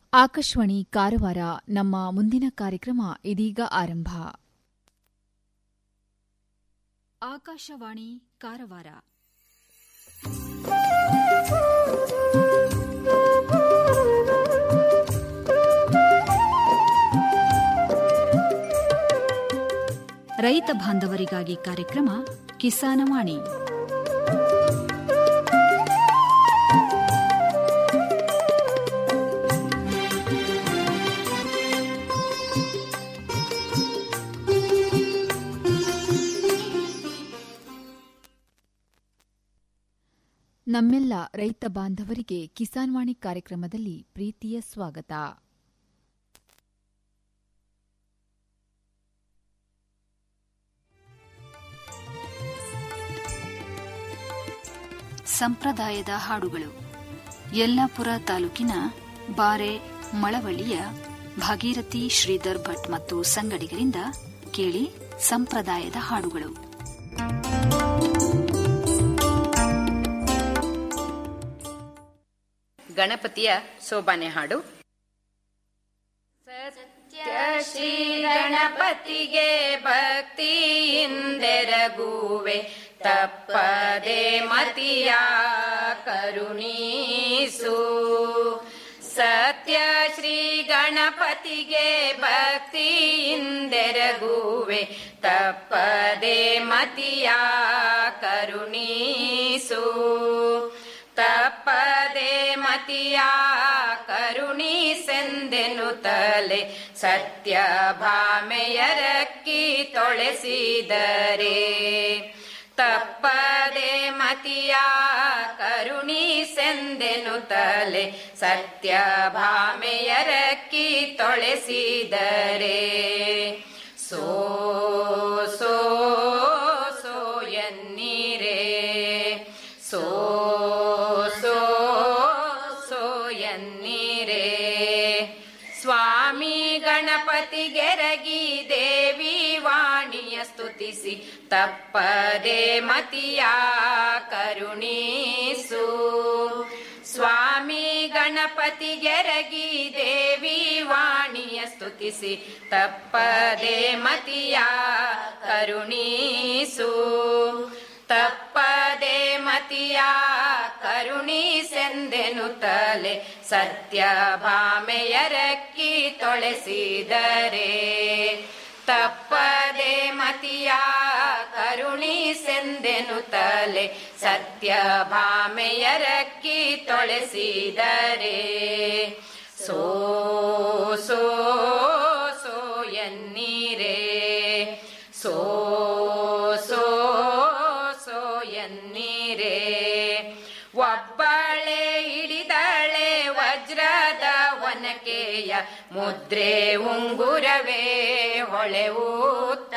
ಆಕಾಶವಾಣಿ ಕಾರವಾರ ನಮ್ಮ ಮುಂದಿನ ಕಾರ್ಯಕ್ರಮ ಇದೀಗ ಆರಂಭ ಆಕಾಶವಾಣಿ ಕಾರವಾರ ರೈತ ಬಾಂಧವರಿಗಾಗಿ ಕಾರ್ಯಕ್ರಮ ಕಿಸಾನವಾಣಿ ನಮ್ಮೆಲ್ಲ ರೈತ ಬಾಂಧವರಿಗೆ ಕಿಸಾನ್ವಾಣಿ ಕಾರ್ಯಕ್ರಮದಲ್ಲಿ ಪ್ರೀತಿಯ ಸ್ವಾಗತ ಸಂಪ್ರದಾಯದ ಹಾಡುಗಳು ಯಲ್ಲಾಪುರ ತಾಲೂಕಿನ ಬಾರೆ ಮಳವಳ್ಳಿಯ ಭಾಗೀರಥಿ ಶ್ರೀಧರ್ ಭಟ್ ಮತ್ತು ಸಂಗಡಿಗರಿಂದ ಕೇಳಿ ಸಂಪ್ರದಾಯದ ಹಾಡುಗಳು ಗಣಪತಿಯ ಸೋಬಾನೆ ಹಾಡು ಸತ್ಯ ಶ್ರೀ ಗಣಪತಿಗೆ ಭಕ್ತಿಯಿಂದೆರಗುವೆ ತಪ್ಪದೆ ಮತಿಯ ಕರುಣೀಸು ಸತ್ಯ ಶ್ರೀ ಗಣಪತಿಗೆ ಭಕ್ತಿಯಿಂದೆರಗುವೆ ತಪ್ಪದೆ ಮತಿಯ ಕರುಣೀಸು ತಪ್ಪದೆ ಮತಿಯ ಕರುಣೀಸೆಂದೆನು ತಲೆ ಸತ್ಯ ಭಾಮೆಯರಕ್ಕಿ ತೊಳೆಸಿದರೆ ತಪ್ಪದೆ ಮತಿಯ ಕರುಣೀಸೆಂದೆನು ತಲೆ ಸತ್ಯ ಭಾಮೆಯರಕ್ಕಿ ತೊಳೆಸಿದರೆ ಸೋ ಸೋ ಸೋ ಎನ್ನೀರೇ ಸೋ ಸೋ ಸೋ ಎನ್ನೀರೇ ಸ್ವಾಮಿ ಗಣಪತಿಗೆರಗಿ ದೇವಿ ವಾಣಿಯ ಸ್ತುತಿಸಿ ತಪ್ಪದೆ ಮತಿಯ ಕರುಣೀಸು ಸ್ವಾಮಿ ಗಣಪತಿಗೆರಗಿ ದೇವಿ ವಾಣಿಯ ಸ್ತುತಿಸಿ ತಪ್ಪದೆ ಮತಿಯ ಕರುಣೀಸು ತಪ್ಪದೆ ಮತಿಯ ಕರುಣೀಸೆಂದೆನು ತಲೆ ಸತ್ಯ ಭಾಮೆಯರಕ್ಕಿ ತೊಳೆಸಿದರೆ ತಪ್ಪದೆ ಮತಿಯ ಕರುಣೀಸೆಂದೆನು ತಲೆ ಸತ್ಯ ಭಾಮೆಯರಕ್ಕಿ ತೊಳೆಸಿದರೆ ಸೋ ಸೋ ಸೋ ಎನ್ನೀರೇ ಸೋ ಸೋ ಸೋ ಎನ್ನೀರೇ ಒಬ್ಬಳೆ ಹಿಡಿದಳೆ ವಜ್ರದ ಒನಕೆಯ ಮುದ್ರೆ ಉಂಗುರವೇ ಹೊಳೆವೂತ್ತ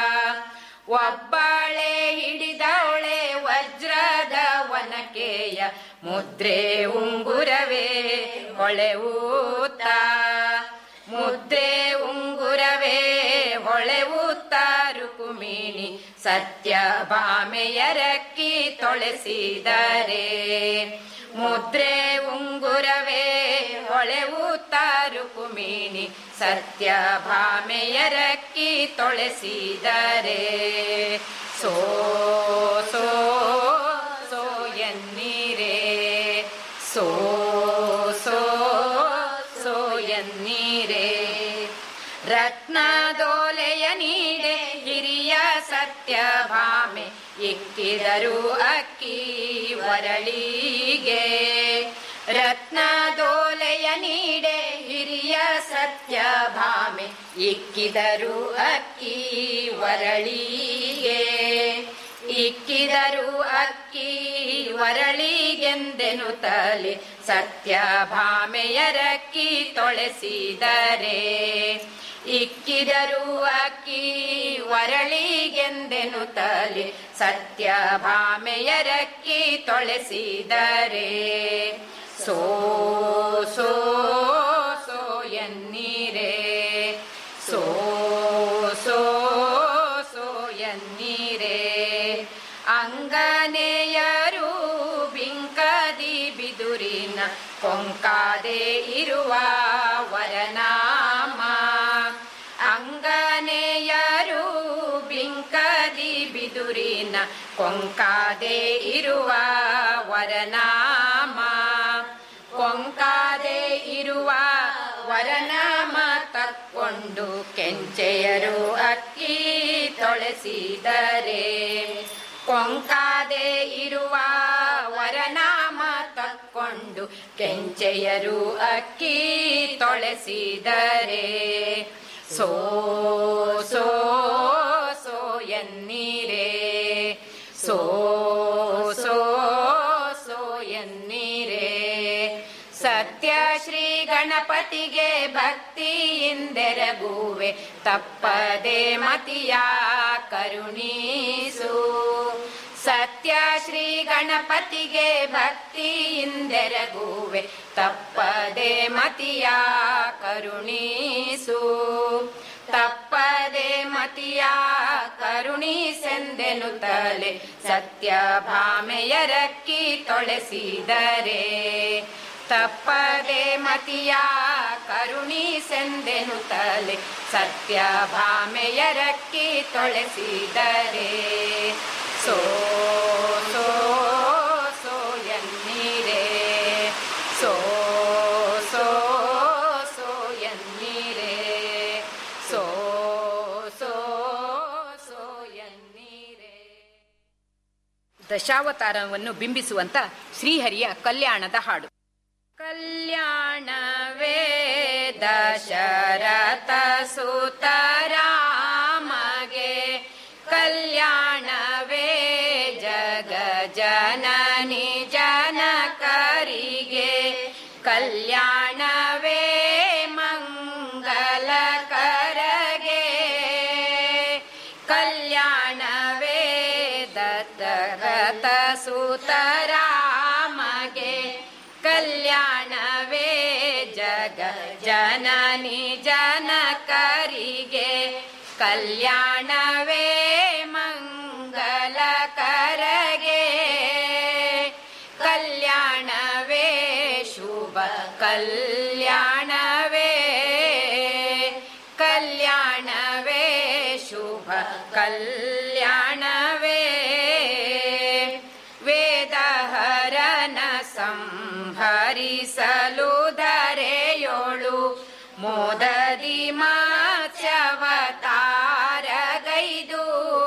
ಒಬ್ಬಳೆ ಹಿಡಿದವಳೆ ವಜ್ರದ ಒನಕೆಯ ಮುದ್ರೆ ಉಂಗುರವೇ ಹೊಳೆವೂತ್ತ ಮುದ್ರೆ ಉಂಗುರವೇ ಹೊಳೆವುತ್ತಾರು ಕುಮಿಣಿ ಸತ್ಯ ಭಾಮೆಯರಕ್ಕಿ ತೊಳೆಸಿದರೆ ಮುದ್ರೆ ಉಂಗುರವೇ ಹೊಳೆವುತ್ತಾರು ಕುಮಿಣಿ ಸತ್ಯ ಭಾಮೆಯರಕ್ಕಿ ತೊಳೆಸಿದರೆ ಸೋ ಸೋ ಸೋ ಎನ್ನೀರೇ ಸೋ ಸೋ ಸೋ ಎನ್ನೀರೇ ರತ್ನದೋಲೆಯ ನೀಡೆ ಹಿರಿಯ ಸತ್ಯ ಭಾಮೆ ಇಕ್ಕಿದರು ಅಕ್ಕಿ ವರಳಿಗೆ ರತ್ನದೋಲೆಯ ನೀಡೆ ಹಿರಿಯ ಸತ್ಯ ಭಾಮೆ ಇಕ್ಕಿದರು ಅಕ್ಕಿ ವರಳಿಗೆ ಇಕ್ಕಿದರು ಅಕ್ಕಿ ವರಳಿಗೆಂದೆನು ತಲೆ ಸತ್ಯ ಭಾಮೆಯರಕ್ಕಿ ತೊಳೆಸಿದರೆ ಇಕ್ಕಿದರು ಅಕ್ಕಿ ವರಳಿಗೆಂದೆನು ತಲೆ ಸತ್ಯ ಭಾಮೆಯರಕ್ಕಿ ತೊಳೆಸಿದರೆ ಸೋ ಸೋ ಸೋ ಎನ್ನೀರೇ ಸೋ ಸೋ ಸೋ ಎನ್ನೀರೇ ಅಂಗನೆಯರು ಬಿಂಕದಿ ಬಿದು ಬಿದುರಿನ ಕೊಂಕಾದೆ ಇರುವ ವರನಾಮ ಅಂಗನೆಯರು ಬಿಂಕದಿ ಬಿದುರಿನ ಕೊಂಕಾದೆ ಇರುವ ವರನಾಮ ಕೊಂಕಾದೆ ಇರುವ ವರನಾಮ ತಕ್ಕೊಂಡು ಕೆಂಚೆಯರು ಅಕ್ಕಿ ತೊಳೆಸಿದರೆ ಕೊಂಕಾದೆ ಇರುವ ವರನಾಮ ತಕ್ಕೊಂಡು ಕೆಂಚೆಯರು ಅಕ್ಕಿ ತೊಳೆಸಿದರೆ ಸೋ ಸೋ ಸೋ ಎನ್ನೀರೇ ಸೋ ಸೋ ಸೋ ಎನ್ನೀರೇ ಸತ್ಯ ಶ್ರೀ ಗಣಪತಿಗೆ ಭಕ್ತಿಯಿಂದೆರಗುವೆ ತಪ್ಪದೆ ಮತಿಯ ಕರುಣೀಸು ಸತ್ಯ ಶ್ರೀ ಗಣಪತಿಗೆ ಭಕ್ತಿಯಿಂದೆರಗುವೆ ತಪ್ಪದೆ ಮತಿಯ ಕರುಣೀಸು ತಪ್ಪದೆ ಮತಿಯ ಕರುಣೀಸೆಂದೆನು ತಲೆ ಸತ್ಯ ಭಾಮೆಯರಕ್ಕಿ ತೊಳೆಸಿದರೆ ತಪ್ಪದೆ ಮತಿಯ ಕರುಣೀಸೆಂದೆನು ತಲೆ ಸತ್ಯ ಭಾಮೆಯರಕ್ಕಿ ತೊಳೆಸಿದರೆ ಸೋ ಸೋ ಸೋ ಎನ್ನೀರೇ ಸೋ ಸೋ ಸೋ ಎನ್ನೀರೇ ಸೋ ಸೋ ಸೋ ಎನ್ನೀರೇ ದಶಾವತಾರವನ್ನು ಬಿಂಬಿಸುವಂತ ಶ್ರೀಹರಿಯ ಕಲ್ಯಾಣದ ಹಾಡು ಕಲ್ಯಾಣವೇ ದಶರಥ ಸುತರಾಮಗೆ ಕಲ್ಯಾಣವೇ ಜಗ ಜನನಿ ಜನಕರಿಗೆ ಕಲ್ಯಾಣವೇ ಮಂಗಲಕರಗೆ ಕಲ್ಯಾಣವೇ ದತ್ತರಥ ಸುತರಾಮಗೆ ಕಲ್ಯಾಣವೇ ಜಗ ಜನನಿ ಜನಕರಿಗೆ ಕಲ್ಯಾಣವೇ ಮಂಗಲಕರಗೆ ಕಲ್ಯಾಣವೇ ಶುಭ ಕಲ್ಯಾಣವೇ ಕಲ್ಯಾಣವೇ ಶುಭ ಕಲ್ಯಾಣವೇ ವೇದಹರನ ಸಂಹರಿಸಲು ಧರೆಯೋಳು ಮೋದದಿ ಮಾಚವತಾರಗೈದು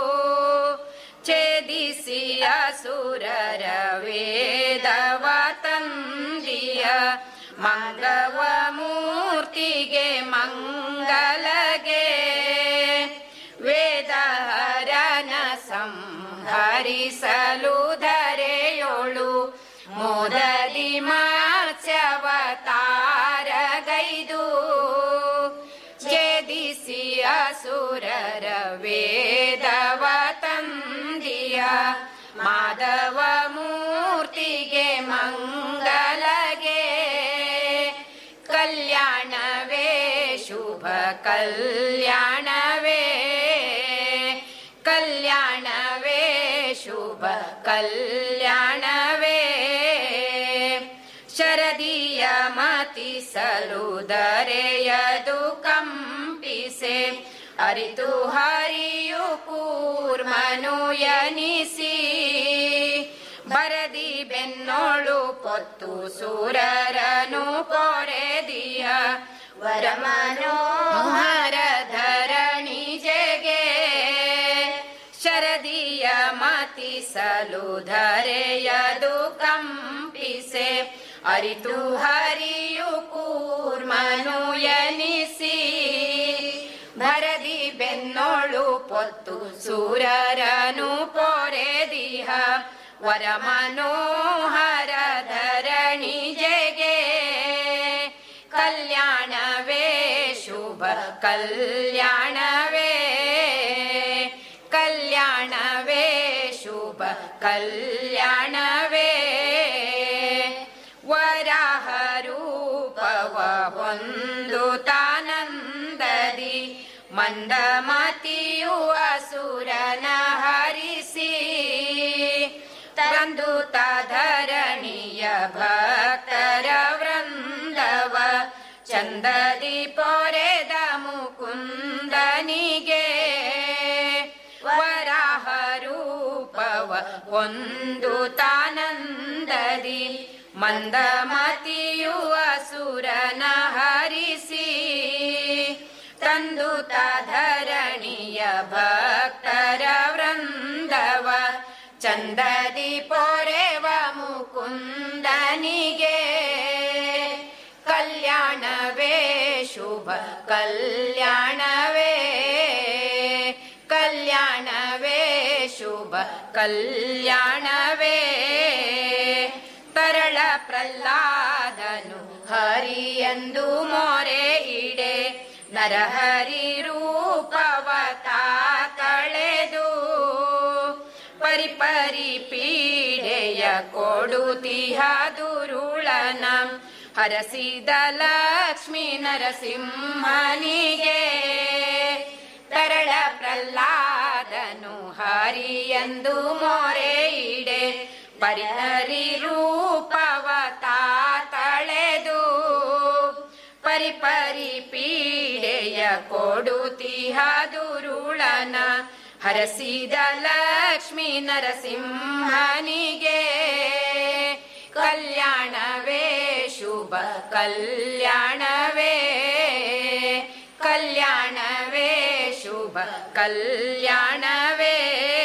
ಛೇದಿಸಿ ಅಸುರರ ವೇದವ ತಂದಿಯ ಮಂಗವ ಮೂರ್ತಿಗೆ ಮಂಗಲಗೆ ವೇದಹರನ ಸಂಹರಿಸಲು ಧರೆಯೋಳು ಮೋದದಿ ಮಾಚವತಾರಗೈದು ಛೇದಿಸಿ ಅಸುರರ ವೇದವ ತಂದಿಯ ಮಾಧವ ಮೂರ್ತಿಗೆ ಮಂಗಲಗೆ ಕಲ್ಯಾಣವೇ ಶುಭ ಕಲ್ಯಾಣವೇ ಕಲ್ಯಾಣವೇ ಶುಭ ಕಲ್ಯಾಣವೇ ಶರದಿಯ ಮತಿಸಲು ದರೆಯದು ಕಂಪಿಸೆ ಅರಿತು ಹರಿಯು ಕೂರ್ಮನು ಯನಿಸಿ ಬರದಿ ಬೆನ್ನೋಳು ಪೊತ್ತು ಸೂರರನು ಪೊರೆದಿಯ ವರಮನೋಹರ ಧರಣಿ ಜಗೆ ಶರದಿಯ ಮತಿಸಲು ಧರೆಯದು ಕಂಪಿಸೆ ಅರಿತು ಹರಿಯು ಕೂರ್ಮನು ಯನಿಸಿ ಭರದಿ ಬೆನ್ನೋಳು ಪೊತ್ತು ಸೂರರನು ಪೊರೆದಿಹ ವರ ಮನೋಹರ ಧರಣಿ ಜಗೆ ಕಲ್ಯಾಣವೇ ಶುಭ ಕಲ್ಯಾಣವೇ ಕಲ್ಯಾಣವೇ ಶುಭ ಕಲ್ಯಾಣವೇ ವರಾಹ ರೂಪವ ಒಂದು ತಾನಂದದಿ ಮಂದಮತಿಯು ಅಸುರನ ಹರಿಸಿ ತಂದು ಧರಣಿಯ ಭಕ್ತರ ವೃಂದವ ಚಂದದಿ ಪೊರೆದ ಮುಕುಂದನಿಗೆ ವರಾಹ ರೂಪವ ಒಂದು ತಾನಂದದಿ ಮಂದಮತಿಯು ಅಸುರನ ಹರಿಸಿ ತಂದು ಧರಣಿಯ ಭಕ್ತರ ವೃಂದವ ಚಂದದಿ ಪೊರೆವ ಮುಕುಂದನಿಗೆ ಕಲ್ಯಾಣವೇ ಶುಭ ಕಲ್ಯಾಣವೇ ಕಲ್ಯಾಣವೇ ಶುಭ ಕಲ್ಯಾಣವೇ ತರಳ ಪ್ರಹ್ಲಾದನು ಹರಿಯಂದು ಮೊರೆ ಇಡೆ ನರಹರಿ ರೂಪವತ ತಳೆದು ಪರಿಪರಿ ಪೀಡೆಯ ಕೊಡುತಿಹ ದುರುಳನ ಹರಸಿದ ಲಕ್ಷ್ಮೀ ನರಸಿಂಹನಿಗೆ ತರಳ ಪ್ರಹ್ಲಾದನು ಹರಿಯಂದು ಮೊರೆ ಇಡೆ ಪರಿಹರಿ ರೂಪವತ ತಳೆದು ಪರಿಪರಿ ಪೀಡೆಯ ಕೊಡುತಿಹ ದುರುಳನ ಹರಸಿದ ಲಕ್ಷ್ಮೀ ನರಸಿಂಹನಿಗೆ ಕಲ್ಯಾಣವೇ ಶುಭ ಕಲ್ಯಾಣವೇ ಕಲ್ಯಾಣವೇ ಶುಭ ಕಲ್ಯಾಣವೇ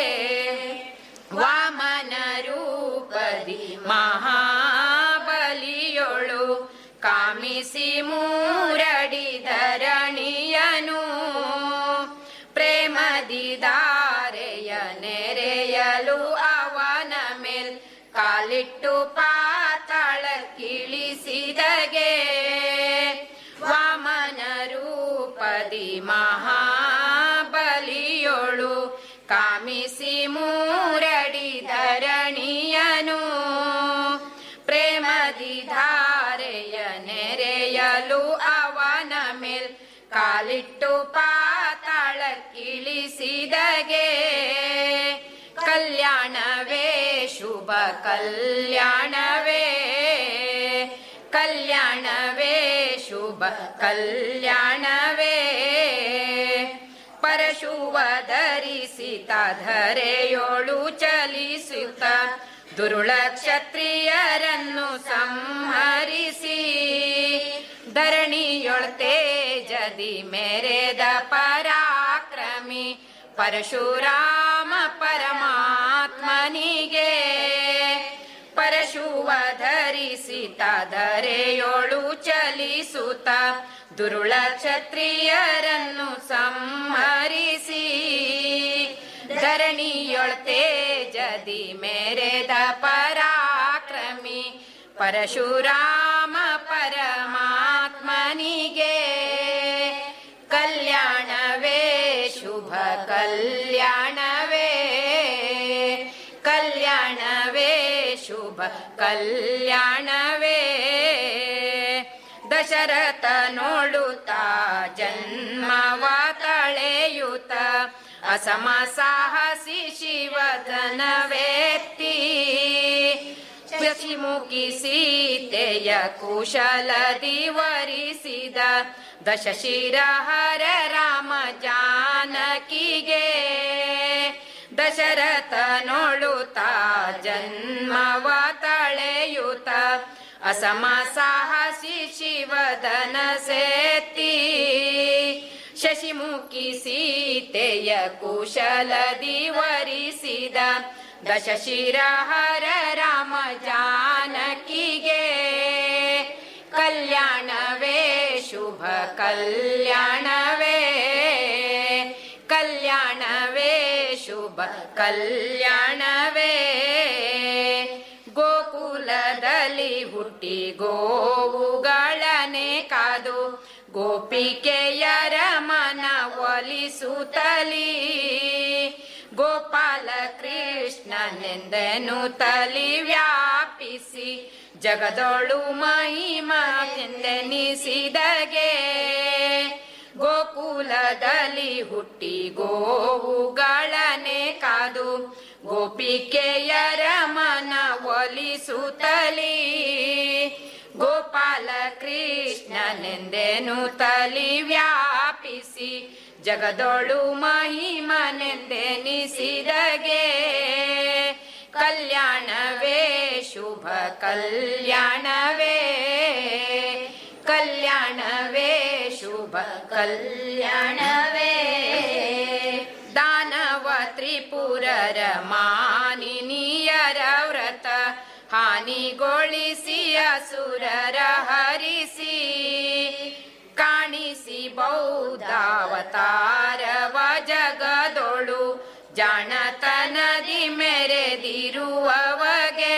ವಾಮನ ರೂಪದಿ ಮಹಾಬಲಿಯೊಳು ಕಾಮಿಸಿ ಮೂರಡಿ ಧರಣಿಯನು ಪ್ರೇಮದಿ ದಾರೆಯ ನೆರೆಯಲು ಅವನ ಮೇಲ್ ಕಾಲಿಟ್ಟು ಪಾತಾಳ ಕಿಳಿಸಿದಗೆ ವಾಮನ ರೂಪದಿ ಮಹಾಬಲಿಯೊಳು ಕಾಮಿಸಿ ಮೂರಡಿ ಧರಣಿಯನು ಪ್ರೇಮದಿ ಧಾರೆಯ ನೆರೆಯಲು ಅವನ ಮೇಲ್ ಕಾಲಿಟ್ಟು ಪಾತಾಳ ಕಿಳಿಸಿದಗೆ ಕಲ್ಯಾಣವೇ ಶುಭ ಕಲ್ಯಾಣವೇ ಕಲ್ಯಾಣವೇ ಶುಭ ಕಲ್ಯಾಣವೇ ಪರಶುವ ಧರಿಸಿತ ಧರೆಯೋಳು ಚಲಿಸುತ್ತ ದುರುಳ ಕ್ಷತ್ರಿಯರನ್ನು ಸಂಹರಿಸಿ ಧರಣಿಯೊಳ್ ತೇಜದಿ ಮೆರೆದ ಪರಾಕ್ರಮಿ ಪರಶುರಾಮ ಪರಮಾತ್ಮನಿಗೆ ಪರಶುವ ಧರಿಸಿತ ಧರೆಯೋಳು ಚಲಿಸುತ್ತ ದುರುಳ ಕ್ಷತ್ರಿಯರನ್ನು ಸಂಹರಿಸಿ ಧರಣಿಯೊಳ್ ತೇಜದಿ ಮೆರೆದ ಪರಾಕ್ರಮಿ ಪರಶುರಾಮ ಪರಮಾತ್ಮನಿಗೆ ಕಲ್ಯಾಣವೇ ಶುಭ ಕಲ್ಯಾಣವೇ ಕಲ್ಯಾಣವೇ ಶುಭ ಕಲ್ಯಾಣವೇ ದಶರಥ ನೋಡುತ್ತ ಜನ್ಮವ ತಳೆಯುತ್ತ ಅಸಮ ಸಾಹಸಿ ಶಿವಧನವೆತ್ತಿ ಶಶಿಮುಖಿ ಸೀತೆಯ ಕುಶಲದಿ ವರಿಸಿದ ದಶಶಿರಹರ ರಾಮ ಜಾನಕಿಗೆ ದಶರಥ ನೋಡುತ್ತ ಜನ್ಮವ ತಳೆಯುತ್ತ ಅಸಮ ಸಾಹಸಿ ಶಿವದನ ಸೇತಿ ಶಶಿಮುಖಿ ಸೀತೆಯ ಕುಶಲದಿ ವರಿಸಿದ ದಶಶಿರಹರ ರಾಮ ಜಾನಕಿಗೆ ಕಲ್ಯಾಣವೇ ಶುಭ ಕಲ್ಯಾಣವೇ ಕಲ್ಯಾಣವೇ ಶುಭ ಕಲ್ಯಾಣವೇ ಗೋಕುಲದಲ್ಲಿ ಹುಟ್ಟಿ ಗೋವುಗಳನೆ ಕಾದು ಗೋಪಿಕೆಯರ ಮನ ಒಲಿಸುತ್ತಲಿ ಗೋಪಾಲ ಕೃಷ್ಣನೆಂದನು ತಲಿ ವ್ಯಾಪಿಸಿ ಜಗದೊಳು ಮಹಿಮೆಂದೆನಿಸಿದಗೆ ಗೋಕುಲದಲ್ಲಿ ಹುಟ್ಟಿ ಗೋವುಗಳನೆ ಕಾದು ಗೋಪಿಕೆಯರ ಮನ ಒಲಿಸುತ್ತಲಿ ಗೋಪಾಲ ಕೃಷ್ಣನೆಂದೆನು ತಲಿ ವ್ಯಾಪಿಸಿ ಜಗದೊಳು ಮಹಿಮನೆಂದೆನಿಸಿದಗೆ ಕಲ್ಯಾಣವೇ ಶುಭ ಕಲ್ಯಾಣವೇ ಕಲ್ಯಾಣವೇ ಶುಭ ಕಲ್ಯಾಣವೇ ದಾನವ ತ್ರಿಪುರರ ಮಾನಿನಿಯರ ವ್ರತ ಹಾನಿಗೊಳಿಸಿ ಅಸುರರ ಹರಿಸಿ ಕಾಣಿಸಿ ಬೌದ್ಧಾವತಾರವ ಜಗದೊಳು ಜಾಣತನದಿ ಮೆರೆದಿರುವವಗೆ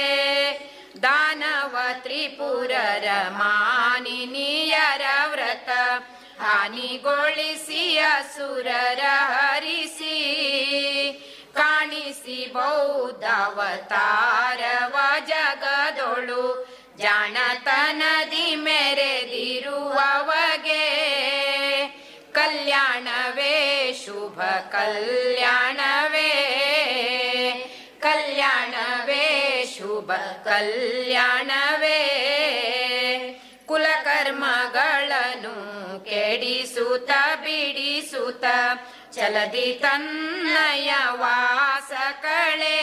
ದಾನವ ತ್ರಿಪುರರ ಮಾನಿನಿಯರ ವ್ರತ ಹಾನಿಗೊಳಿಸಿ ಅಸುರರ ಹರಿಸಿ ಕಾಣಿಸಿ ಬೌದ್ಧಾವತಾರವ ಜಗದೊಳು ಜಾಣತನದಿ ಮೆರೆದಿರುವವಗೆ ಕಲ್ಯಾಣವೇ ಶುಭ ಕಲ್ಯಾಣವೇ ಕಲ್ಯಾಣವೇ ಶುಭ ಕಲ್ಯಾಣವೇ ಕುಲಕರ್ಮಗಳನ್ನು ಕೆಡಿಸುತ್ತ ಬಿಡಿಸುತ್ತ ಚಲದಿ ತನ್ನಯ ವಾಸ ಕಳೆ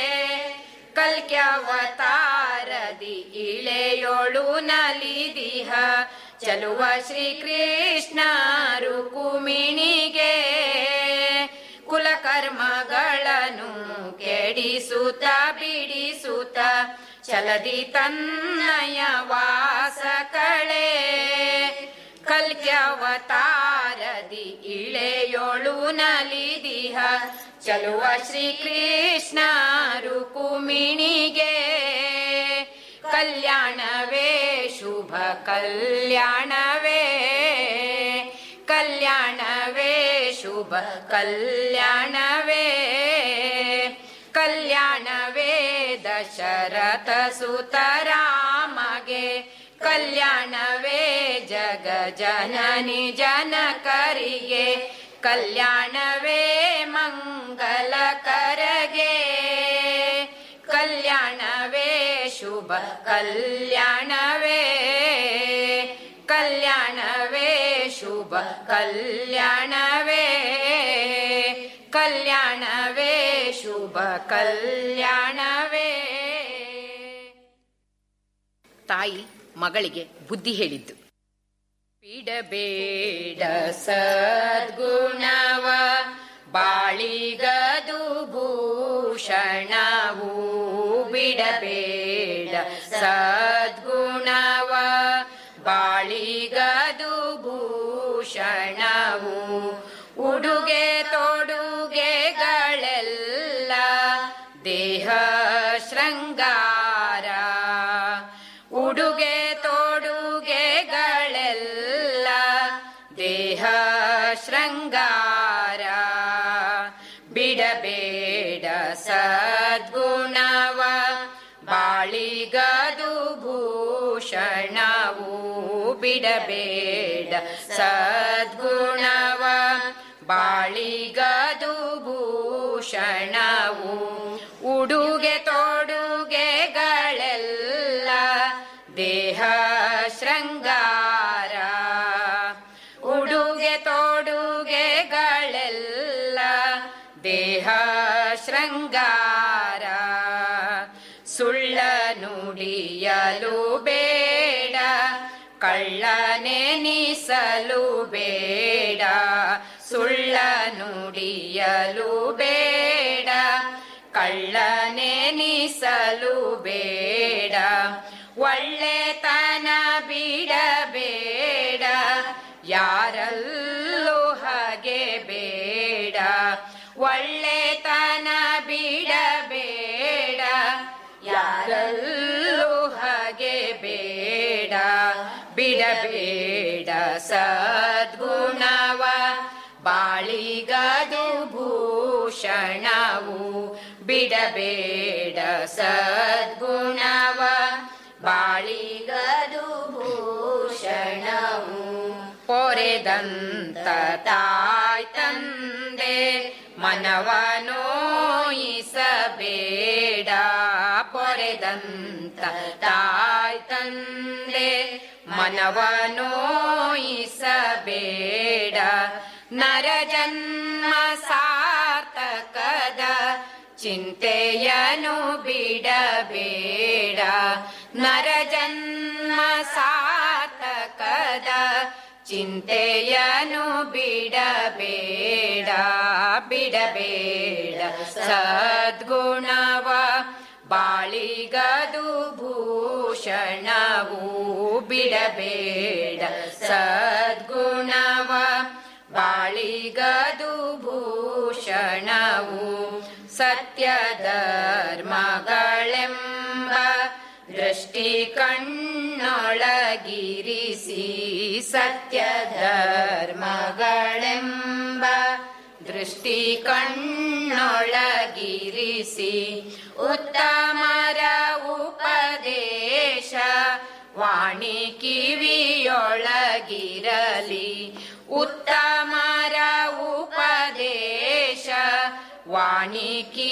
ಕಲ್ಕ್ಯವತಾರದಿ ಇಳೆಯೋಳು ನಲಿದಿಹ ಚಲುವ ಶ್ರೀಕೃಷ್ಣ ರುಕುಮಿಣಿಗೆ ಕುಲಕರ್ಮಗಳನ್ನು ಕೆಡಿಸುತ್ತ ಬಿಡಿಸುತ್ತ ಚಲದಿ ತನ್ನಯ ವಾಸ ಕಳೆ ಕಲ್ಕ್ಯವತಾರದಿ ಇಳೆಯೋಳು ನಲಿದಿಹ ಚಲುವ ಶ್ರೀಕೃಷ್ಣ ರುಕುಮಿಣಿಗೆ ಕಲ್ಯಾಣವೇ ಶುಭ ಕಲ್ಯಾಣವೇ ಕಲ್ಯಾಣವೇ ಶುಭ ಕಲ್ಯಾಣವೇ ಕಲ್ಯಾಣವೇ ದಶರಥ ಸುತರಾಮಗೆ ಕಲ್ಯಾಣವೇ ಜಗ ಜನನಿ ಜನಕರಿಗೆ ಕಲ್ಯಾಣವೇ ಮಂಗಲಕರಗೆ ಕಲ್ಯಾಣವೇ ಶುಭ ಕಲ್ಯಾಣವೇ ಕಲ್ಯಾಣವೇ ಶುಭ ಕಲ್ಯಾಣವೇ ಕಲ್ಯಾಣವೇ ಶುಭ ಕಲ್ಯಾಣವೇ ತಾಯಿ ಮಗಳಿಗೆ ಬುದ್ಧಿ ಹೇಳಿದ್ದು ಬಿಡಬೇಡ ಸದ್ಗುಣವ ಬಾಳಿಗದು ಭೂಷಣವು ಬಿಡಬೇಡ ಸದ್ಗುಣವ ಬಾಳಿಗದು ಭೂಷಣವು ಉಡುಗೆ ತೊಡುಗೆಗಳೆಲ್ಲ ದೇಹ ಶೃಂಗಾರ ಉಡುಗೆ ತೊಡುಗೆಗಳೆಲ್ಲ ದೇಹ ಶೃಂಗಾರ ಬಿಡಬೇಡ ಸದ್ಗುಣವ ಬಾಳಿಗದು ಭೂಷಣವು ಬಿಡಬೇಡ ಸದ್ಗುಣವ ಬಾಳಿಗದು ಭೂಷಣವು ಉಡುಗೆ ತೊಡುಗೆಗಳೆಲ್ಲ ದೇಹ ಶೃಂಗಾರ ಉಡುಗೆ ತೊಡುಗೆಗಳೆಲ್ಲ ದೇಹ ಶೃಂಗಾರ ಸುಳ್ಳ ನುಡಿಯಲು ಬೇಡ ಕಳ್ಳನೆನಿಸಲು ಬೇಡ ಸುಳ್ಳ ನುಡಿಯಲು ಬೇಡ ಕಳ್ಳನೆನಿಸಲು ಬೇಡ ಒಳ್ಳೆತನ ಬಿಡಬೇಡ ಯಾರಲ್ಲೂ ಹಾಗೆ ಬೇಡ ಒಳ್ಳೆತನ ಬಿಡಬೇಡ ಯಾರಲ್ಲೂ ಹಾಗೆ ಬೇಡ ಬಿಡಬೇಡ ಸದ್ಗುಣವ ಬಾಳಿಗದು ಭೂಷಣವು ಬಿಡಬೇಡ ಸದ್ಗುಣವ ಬಾಳಿಗದು ಭೂಷಣವು ಪೊರೆದಂತ ತಾಯ್ ತಂದೆ ಮನವನೋಯಿಸ ಬಿಡಬೇಡ ಪೊರೆದಂತ ತಾಯ್ ತಂದೆ ಮನವನೋಯಿಸಬೇಡ ನರ ಜನ್ಮ ಸಾರ್ಥಕದ ಚಿಂತೆಯನು ಬಿಡಬೇಡ ನರ ಜನ್ಮ ಸಾರ್ಥಕದ ಚಿಂತೆಯನು ಬಿಡಬೇಡ ಬಿಡಬೇಡ ಸದ್ಗುಣವ ಬಾಳಿಗದು ಭೂಷಣವು ಬಿಡಬೇಡ ಸದ್ಗುಣವ ಬಾಳಿಗದು ಭೂಷಣವು ಸತ್ಯ ಧರ್ಮಗಳೆಂಬ ದೃಷ್ಟಿ ಕಣ್ಣೊಳಗಿರಿಸಿ ಸತ್ಯ ಧರ್ಮಗಳೆಂಬ ದೃಷ್ಟಿ ಕಣ್ಣೊಳಗಿರಿಸಿ ಉತ್ತಮರ ಉಪದೇಶ ವಾಣಿ ಕಿವಿಯೊಳಗಿರಲಿ ಉತ್ತಮರ ಉಪದೇಶ ವಾಣಿ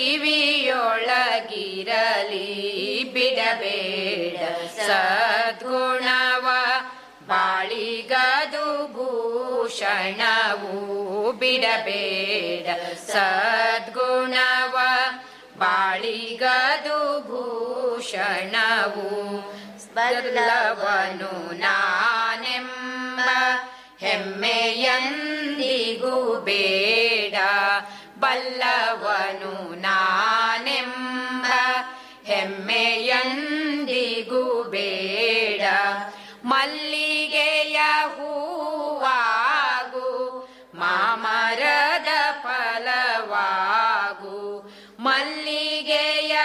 ಕಿವಿಯೊಳಗಿರಲಿ ಬಿಡಬೇಡ ಸದ್ಗುಣವ ಬಾಳಿಗದು ಭೂಷಣವು ಬಿಡಬೇಡ ಸದ್ಗುಣವ ಬಾಳಿಗದು ಭೂಷಣವು ಬಲ್ಲವನು ನಾನೆಂಬ ಹೆಮ್ಮೆಯಂದಿಗೂ ಬೇಡ ಬಲ್ಲವನು ನಾನೆಂಬ ಹೆಮ್ಮೆಯಂದಿಗೂ ಬೇಡ ಮಲ್ಲಿಗೆಯ ಹೂವಾಗು ಮಾಮರದ ಫಲವಾಗು ಮಲ್ಲಿಗೆಯ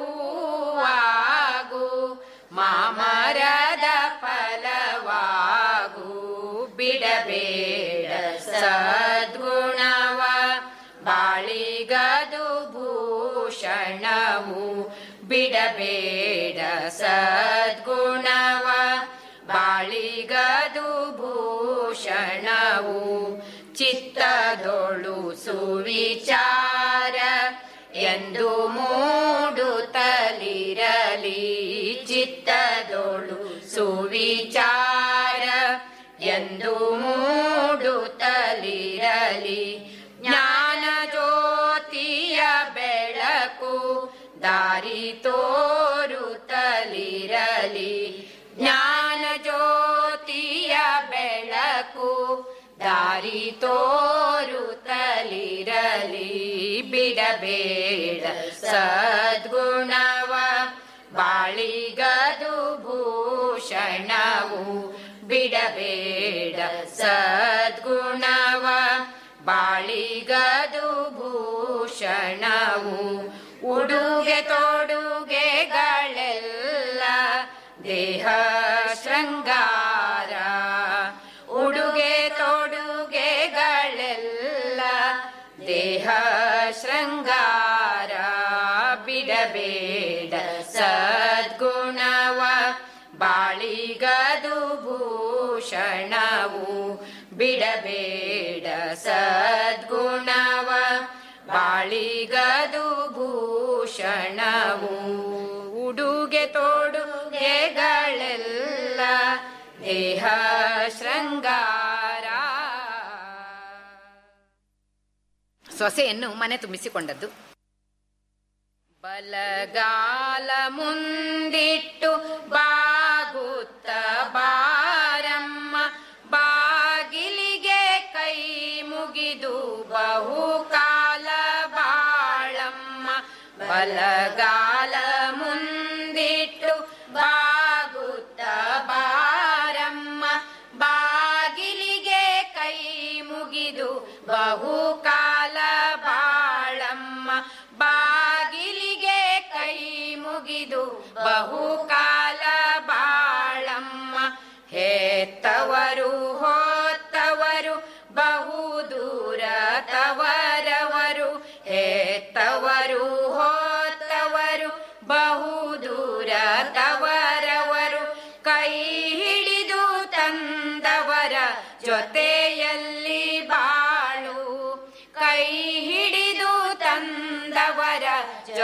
ಹೂವಾಗು ಮಾಮರದ ಫಲವಾಗು ಬಿಡಬೇಡ ಸದ್ಗುಣವ ಬಾಳಿಗದು ಭೂಷಣವು ಬಿಡಬೇಡ ಸದ್ಗುಣವ ಬಾಳಿಗದು ಭೂಷಣವು ಚಿತ್ತದೊಳು ಸುವಿಚಾರ ಎಂದು ಮೂಡುತ್ತಲಿರಲಿ ಚಿತ್ತದೊಳು ಸುವಿಚಾರ ಎಂದು ಮೂಡುತ್ತಲಿರಲಿ ಜ್ಞಾನ ಜ್ಯೋತಿಯ ಬೆಳಕು ದಾರಿ ತೋರುತ್ತಲಿರಲಿ ಜ್ಞಾನ ಜ್ಯೋತಿಯ ಬೆಳಕು ದಾರಿ ತೋರುತ್ತಲಿರಲಿ ಬಿಡಬೇಡ ಸದ್ಗುಣವ ಬಾಳಿಗದು ಭೂಷಣವು ಬಿಡಬೇಡ ಸದ್ಗುಣವ ಬಾಳಿಗದು ಭೂಷಣವು ಉಡುಗೆ ತೊಡುಗೆಗಳೆಲ್ಲ ದೇಹ ಶೃಂಗಾರ ಉಡುಗೆ ತೊಡುಗೆಗಳೆಲ್ಲ ದೇಹ ಶೃಂಗಾರ ಬಿಡಬೇಡ ಸದ್ಗುಣವ ಬಾಳಿಗದು ಭೂಷಣವು ಬಿಡಬೇಡ ಸದ್ಗುಣವ ಬಾಳಿಗದು ಭೂಷಣವು ಉಡುಗೆ ತೊಡುಗೆಗಳೆಲ್ಲ ದೇಹ ಶೃಂಗಾರ ಸೊಸೆಯನ್ನು ಮನೆ ತುಂಬಿಸಿಕೊಂಡದ್ದು ಬಲಗಾಲ ಮುಂದಿಟ್ಟು ಬಾಗುತ್ತ ಬಾರಮ್ಮ ಬಾಗಿಲಿಗೆ ಕೈ ಮುಗಿದು ಬಹುಕಾಲ ಬಾಳಮ್ಮ ಬಲಗಾಲ ಮುಂದಿಟ್ಟು ಬಾಗುತ್ತ ಬಾರಮ್ಮ ಬಾಗಿಲಿಗೆ ಕೈ ಮುಗಿದು ಬಹುಕಾಲ ಬಾಳಮ್ಮ ಬಾಗಿಲಿಗೆ ಕೈ ಮುಗಿದು ಬಹುಕಾಲ ಬಾಳಮ್ಮ ಹೇತ್ತವರು ಹೋತ್ತವರು ಬಹು ದೂರ ತವರವರು ಹೇತ್ತವರು ಹೋತ್ತವರು ಬಹು ದೂರ ತವರವರು ಕೈ ಹಿಡಿದು ತಂದವರ ಜೊತೆಯಲ್ಲಿ ಬಾಳು ಕೈ ಹಿಡಿದು ತಂದವರ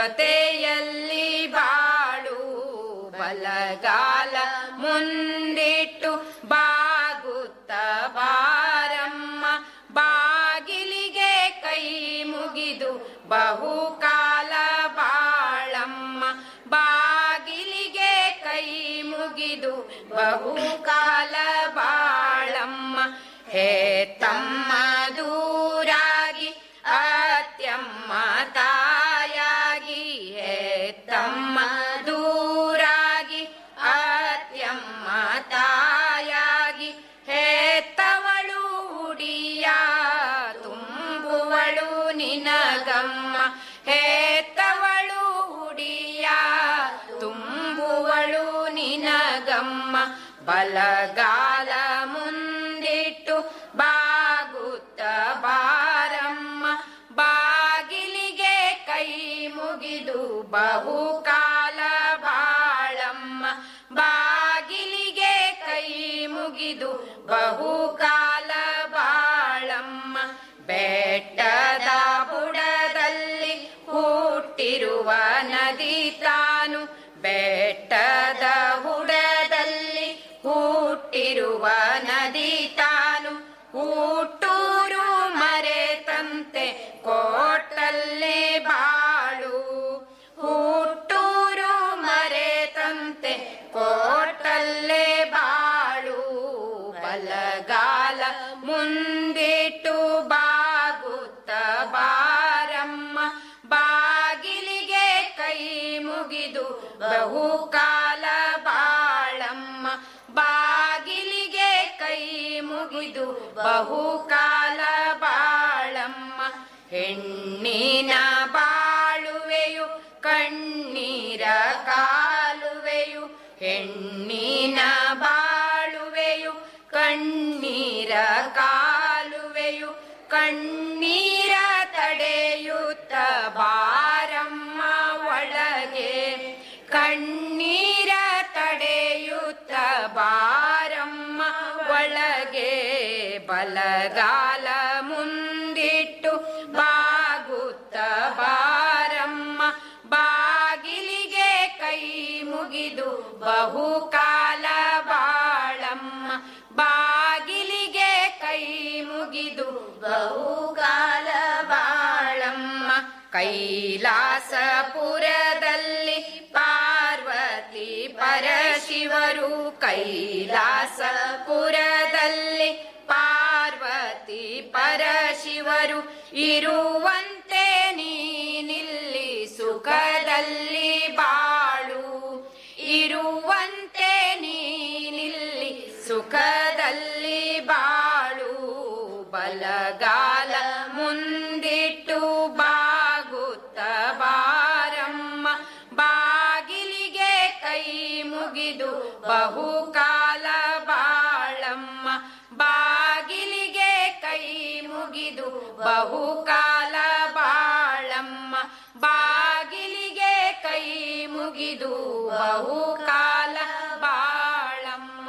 ಜೊತೆಯಲ್ಲಿ ಬಾಳು ಬಲಗಾಲ ಮುಂದಿಟ್ಟು ಬಾಗುತ್ತ ಬಾರಮ್ಮ ಬಾಗಿಲಿಗೆ ಕೈ ಮುಗಿದು ಬಹುಕಾಲ ಬಾಳಮ್ಮ ಬಾಗಿಲಿಗೆ ಕೈ ಮುಗಿದು ಬಹುಕಾಲ ಬಾಳಮ್ಮ ಹೇ ತಮ್ಮ ದೂರಾಗಿ ಅತ್ಯಮ್ಮ ತಾಯಾಗಿ ಹೇ ತಮ್ಮ ದೂರಾಗಿ ಅತ್ಯಮ್ಮ ತಾಯಾಗಿ ಹೇತ್ತವಳು ಉಡಿಯ ತುಂಬುವಳು ನಿನಗಮ್ಮ ಹೇತ್ತವಳು ಉಡಿಯ ತುಂಬುವಳು ನಿನಗಮ್ಮ ಬಲಗಾಲ ಮುಂದಿಟ್ಟು ಬಾಗುತ್ತ ಬಾರಮ್ಮ ಬಾಗಿಲಿಗೆ ಕೈ ಮುಗಿದು ಬಹುಕಾಲ ಬಾಳಮ್ಮ ಬಾಗಿಲಿಗೆ ಕೈ ಮುಗಿದು ಬಹುಕಾಲ ಬಾಳಮ್ಮ ಬೆಟ್ಟದ ಬುಡದಲ್ಲಿ ಹುಟ್ಟಿರುವ ನದಿ ತಾನು ಬೆಟ್ಟದ ಬುಡದಲ್ಲಿ ಹುಟ್ಟಿರುವ ನದಿ ತಾನು ಹುಟ್ಟೂರು ಮರೆತಂತೆ ಕೋಟಲ್ಲೇ ಬಾಳು ಹುಟ್ಟೂರು ಮರೆತಂತೆ ಕೋಟಲ್ಲೇ ಬಾಳು ಬಲಗಾಲ ಮುಂದಿಟ್ಟು ಬಾಗುತ್ತ ಬಾರಮ್ಮ ಬಾಗಿಲಿಗೆ ಕೈ ಮುಗಿದು ಬಹುಕಾಲ ಬಾಳಮ್ಮ ಬಾಗಿಲಿಗೆ ಕೈ ಮುಗಿದು ಬಹುಕಾಲ ಬಾಳಮ್ಮ ಹೆಣ್ಣಿನ ಬಾಳುವೆಯು ಕಣ್ಣೀರ ಕಾಲುವೆಯು ಹೆಣ್ಣಿನ ಬಾಳುವೆಯು ಕಣ್ಣೀರ ಕಾಲುವೆಯು ಕಣ್ಣೀರ ತಡೆಯುತ್ತ ಬಾರಮ್ಮ ಒಳಗೆ ಕಣ್ಣೀರ ತಡೆಯುತ್ತ ಬಾರಮ್ಮ ಒಳಗೆ ಬಲಗಾಲ ಮುಂದಿಟ್ಟು ಬಾಗುತ್ತ ಬಾರಮ್ಮ ಬಾಗಿಲಿಗೆ ಕೈ ಮುಗಿದು ಬಹುಕಾಲ ಬಾಳಮ್ಮ ಬಾಗಿಲಿಗೆ ಕೈ ಮುಗಿದು ಬಹುಕಾಲ ಬಾಳಮ್ಮ ಕೈಲಾಸಪುರದಲ್ಲಿ ಪಾರ್ವತಿ ಪರಶಿವರು ಕೈಲಾಸಪುರದಲ್ಲಿ ಪಾರ್ವತಿ ಪರಶಿವರು ಇರುವಂತೆ ನೀನಿಲ್ಲಿ ಸುಖದಲ್ಲಿ ಬಾಳು ಇರುವಂತೆ ನೀನಿಲ್ಲಿ ಸುಖದಲ್ಲಿ ಬಾಳು ಬಲಗಾಲ ಮುಂದಿಟ್ಟು ಬಾಗುತ್ತ ಬಾರಮ್ಮ ಬಾಗಿಲಿಗೆ ಕೈ ಮುಗಿದು ಬಹುಕಾಲ ಬಾಳಮ್ಮ ಬಾಗಿಲಿಗೆ ಕೈ ಮುಗಿದು ಬಹುಕಾಲ ಬಾಳಮ್ಮ ಬಾಗಿಲಿಗೆ ಕೈ ಮುಗಿದು ಬಹುಕಾಲ ಬಾಳಮ್ಮ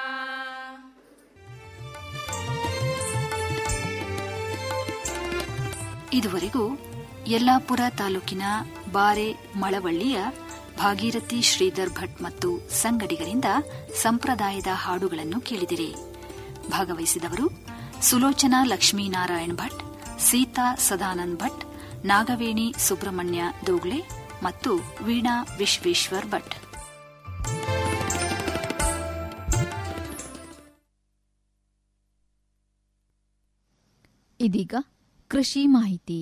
ಇದುವರೆಗೂ ಯಲ್ಲಾಪುರ ತಾಲೂಕಿನ ಬಾರೆ ಮಳವಳ್ಳಿಯ ಭಾಗೀರಥಿ ಶ್ರೀಧರ್ ಭಟ್ ಮತ್ತು ಸಂಗಡಿಗರಿಂದ ಸಂಪ್ರದಾಯದ ಹಾಡುಗಳನ್ನು ಕೇಳಿದಿರಿ ಭಾಗವಹಿಸಿದವರು ಸುಲೋಚನಾ ಲಕ್ಷ್ಮೀನಾರಾಯಣ್ ಭಟ್ ಸೀತಾ ಸದಾನಂದ್ ಭಟ್ ನಾಗವೇಣಿ ಸುಬ್ರಹ್ಮಣ್ಯ ದೋಗ್ಲೆ ಮತ್ತು ವೀಣಾ ವಿಶ್ವೇಶ್ವರ್ ಭಟ್ ಇದೀಗ ಕೃಷಿ ಮಾಹಿತಿ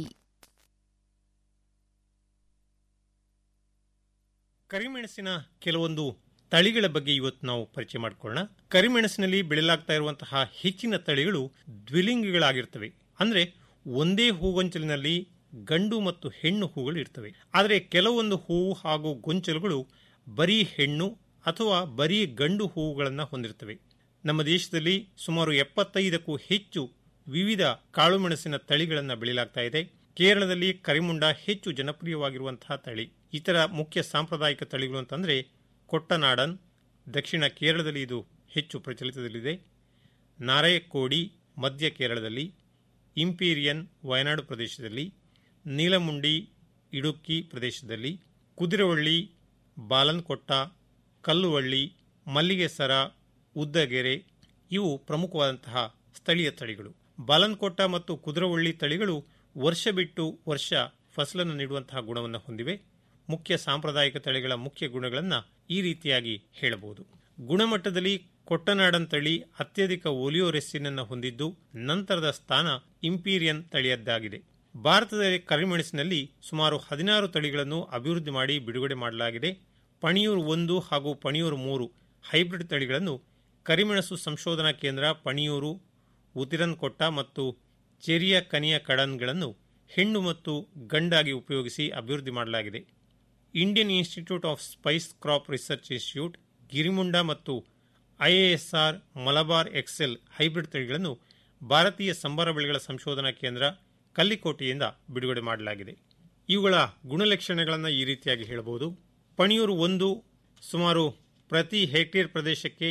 ಕರಿಮೆಣಸಿನ ಕೆಲವೊಂದು ತಳಿಗಳ ಬಗ್ಗೆ ಇವತ್ತು ನಾವು ಪರಿಚಯ ಮಾಡಿಕೊಳ್ಳೋಣ ಕರಿಮೆಣಸಿನಲ್ಲಿ ಬೆಳೆಯಲಾಗ್ತಾ ಇರುವಂತಹ ಹೆಚ್ಚಿನ ತಳಿಗಳು ದ್ವಿಲಿಂಗಿಗಳಾಗಿರ್ತವೆ ಅಂದ್ರೆ ಒಂದೇ ಹೂಗೊಂಚಲಿನಲ್ಲಿ ಗಂಡು ಮತ್ತು ಹೆಣ್ಣು ಹೂಗಳು ಇರ್ತವೆ ಆದರೆ ಕೆಲವೊಂದು ಹೂವು ಹಾಗೂ ಗೊಂಚಲುಗಳು ಬರೀ ಹೆಣ್ಣು ಅಥವಾ ಬರೀ ಗಂಡು ಹೂವುಗಳನ್ನು ಹೊಂದಿರ್ತವೆ ನಮ್ಮ ದೇಶದಲ್ಲಿ ಸುಮಾರು ಎಪ್ಪತ್ತೈದಕ್ಕೂ ಹೆಚ್ಚು ವಿವಿಧ ಕಾಳುಮೆಣಸಿನ ತಳಿಗಳನ್ನು ಬೆಳೆಯಲಾಗ್ತಾ ಇದೆ ಕೇರಳದಲ್ಲಿ ಕರಿಮುಂಡ ಹೆಚ್ಚು ಜನಪ್ರಿಯವಾಗಿರುವಂತಹ ತಳಿ ಇತರ ಮುಖ್ಯ ಸಾಂಪ್ರದಾಯಿಕ ತಳಿಗಳು ಅಂತಂದರೆ ಕೊಟ್ಟನಾಡನ್ ದಕ್ಷಿಣ ಕೇರಳದಲ್ಲಿ ಇದು ಹೆಚ್ಚು ಪ್ರಚಲಿತದಲ್ಲಿದೆ ನಾರಾಯಕೋಡಿ ಮಧ್ಯ ಕೇರಳದಲ್ಲಿ ಇಂಪೀರಿಯನ್ ವಯನಾಡು ಪ್ರದೇಶದಲ್ಲಿ ನೀಲಮುಂಡಿ ಇಡುಕ್ಕಿ ಪ್ರದೇಶದಲ್ಲಿ ಕುದಿರವಳ್ಳಿ ಬಾಲನ್ಕೊಟ್ಟ ಕಲ್ಲುವಳ್ಳಿ ಮಲ್ಲಿಗೆ ಸರ ಉದ್ದಗೆರೆ ಇವು ಪ್ರಮುಖವಾದಂತಹ ಸ್ಥಳೀಯ ತಳಿಗಳು ಬಾಲನ್ಕೊಟ್ಟ ಮತ್ತು ಕುದುರವಳ್ಳಿ ತಳಿಗಳು ವರ್ಷ ಬಿಟ್ಟು ವರ್ಷ ಫಸಲನ್ನು ನೀಡುವಂತಹ ಗುಣವನ್ನು ಹೊಂದಿವೆ ಮುಖ್ಯ ಸಾಂಪ್ರದಾಯಿಕ ತಳಿಗಳ ಮುಖ್ಯ ಗುಣಗಳನ್ನು ಈ ರೀತಿಯಾಗಿ ಹೇಳಬಹುದು ಗುಣಮಟ್ಟದಲ್ಲಿ ಕೊಟ್ಟನಾಡನ್ ತಳಿ ಅತ್ಯಧಿಕ ಒಲಿಯೋರೆಸ್ಸಿನನ್ನು ಹೊಂದಿದ್ದು ನಂತರದ ಸ್ಥಾನ ಇಂಪೀರಿಯನ್ ತಳಿಯದ್ದಾಗಿದೆ ಭಾರತದ ಕರಿಮೆಣಸಿನಲ್ಲಿ ಸುಮಾರು ಹದಿನಾರು ತಳಿಗಳನ್ನು ಅಭಿವೃದ್ಧಿ ಮಾಡಿ ಬಿಡುಗಡೆ ಮಾಡಲಾಗಿದೆ ಪಣಿಯೂರು ಒಂದು ಹಾಗೂ ಪಣಿಯೂರು ಮೂರು ಹೈಬ್ರಿಡ್ ತಳಿಗಳನ್ನು ಕರಿಮೆಣಸು ಸಂಶೋಧನಾ ಕೇಂದ್ರ ಪಣಿಯೂರು ಉತಿರನ್ಕೊಟ್ಟ ಮತ್ತು ಚೆರಿಯ ಕನಿಯ ಕಡನ್ಗಳನ್ನು ಹೆಣ್ಣು ಮತ್ತು ಗಂಡಾಗಿ ಉಪಯೋಗಿಸಿ ಅಭಿವೃದ್ಧಿ ಮಾಡಲಾಗಿದೆ Indian Institute of Spice Crop Research Institute ಗಿರಿಮುಂಡ ಮತ್ತು ಐಎಎಸ್ಆರ್ ಮಲಬಾರ್ ಎಕ್ಸೆಲ್ ಹೈಬ್ರಿಡ್ ತಳಿಗಳನ್ನು ಭಾರತೀಯ ಸಂಬಾರ ಬೆಳೆಗಳ ಸಂಶೋಧನಾ ಕೇಂದ್ರ ಕಲ್ಲಿಕೋಟೆಯಿಂದ ಬಿಡುಗಡೆ ಮಾಡಲಾಗಿದೆ ಇವುಗಳ ಗುಣಲಕ್ಷಣಗಳನ್ನು ಈ ರೀತಿಯಾಗಿ ಹೇಳಬಹುದು ಪಣಿಯೂರು ಒಂದು ಸುಮಾರು ಪ್ರತಿ ಹೆಕ್ಟೇರ್ ಪ್ರದೇಶಕ್ಕೆ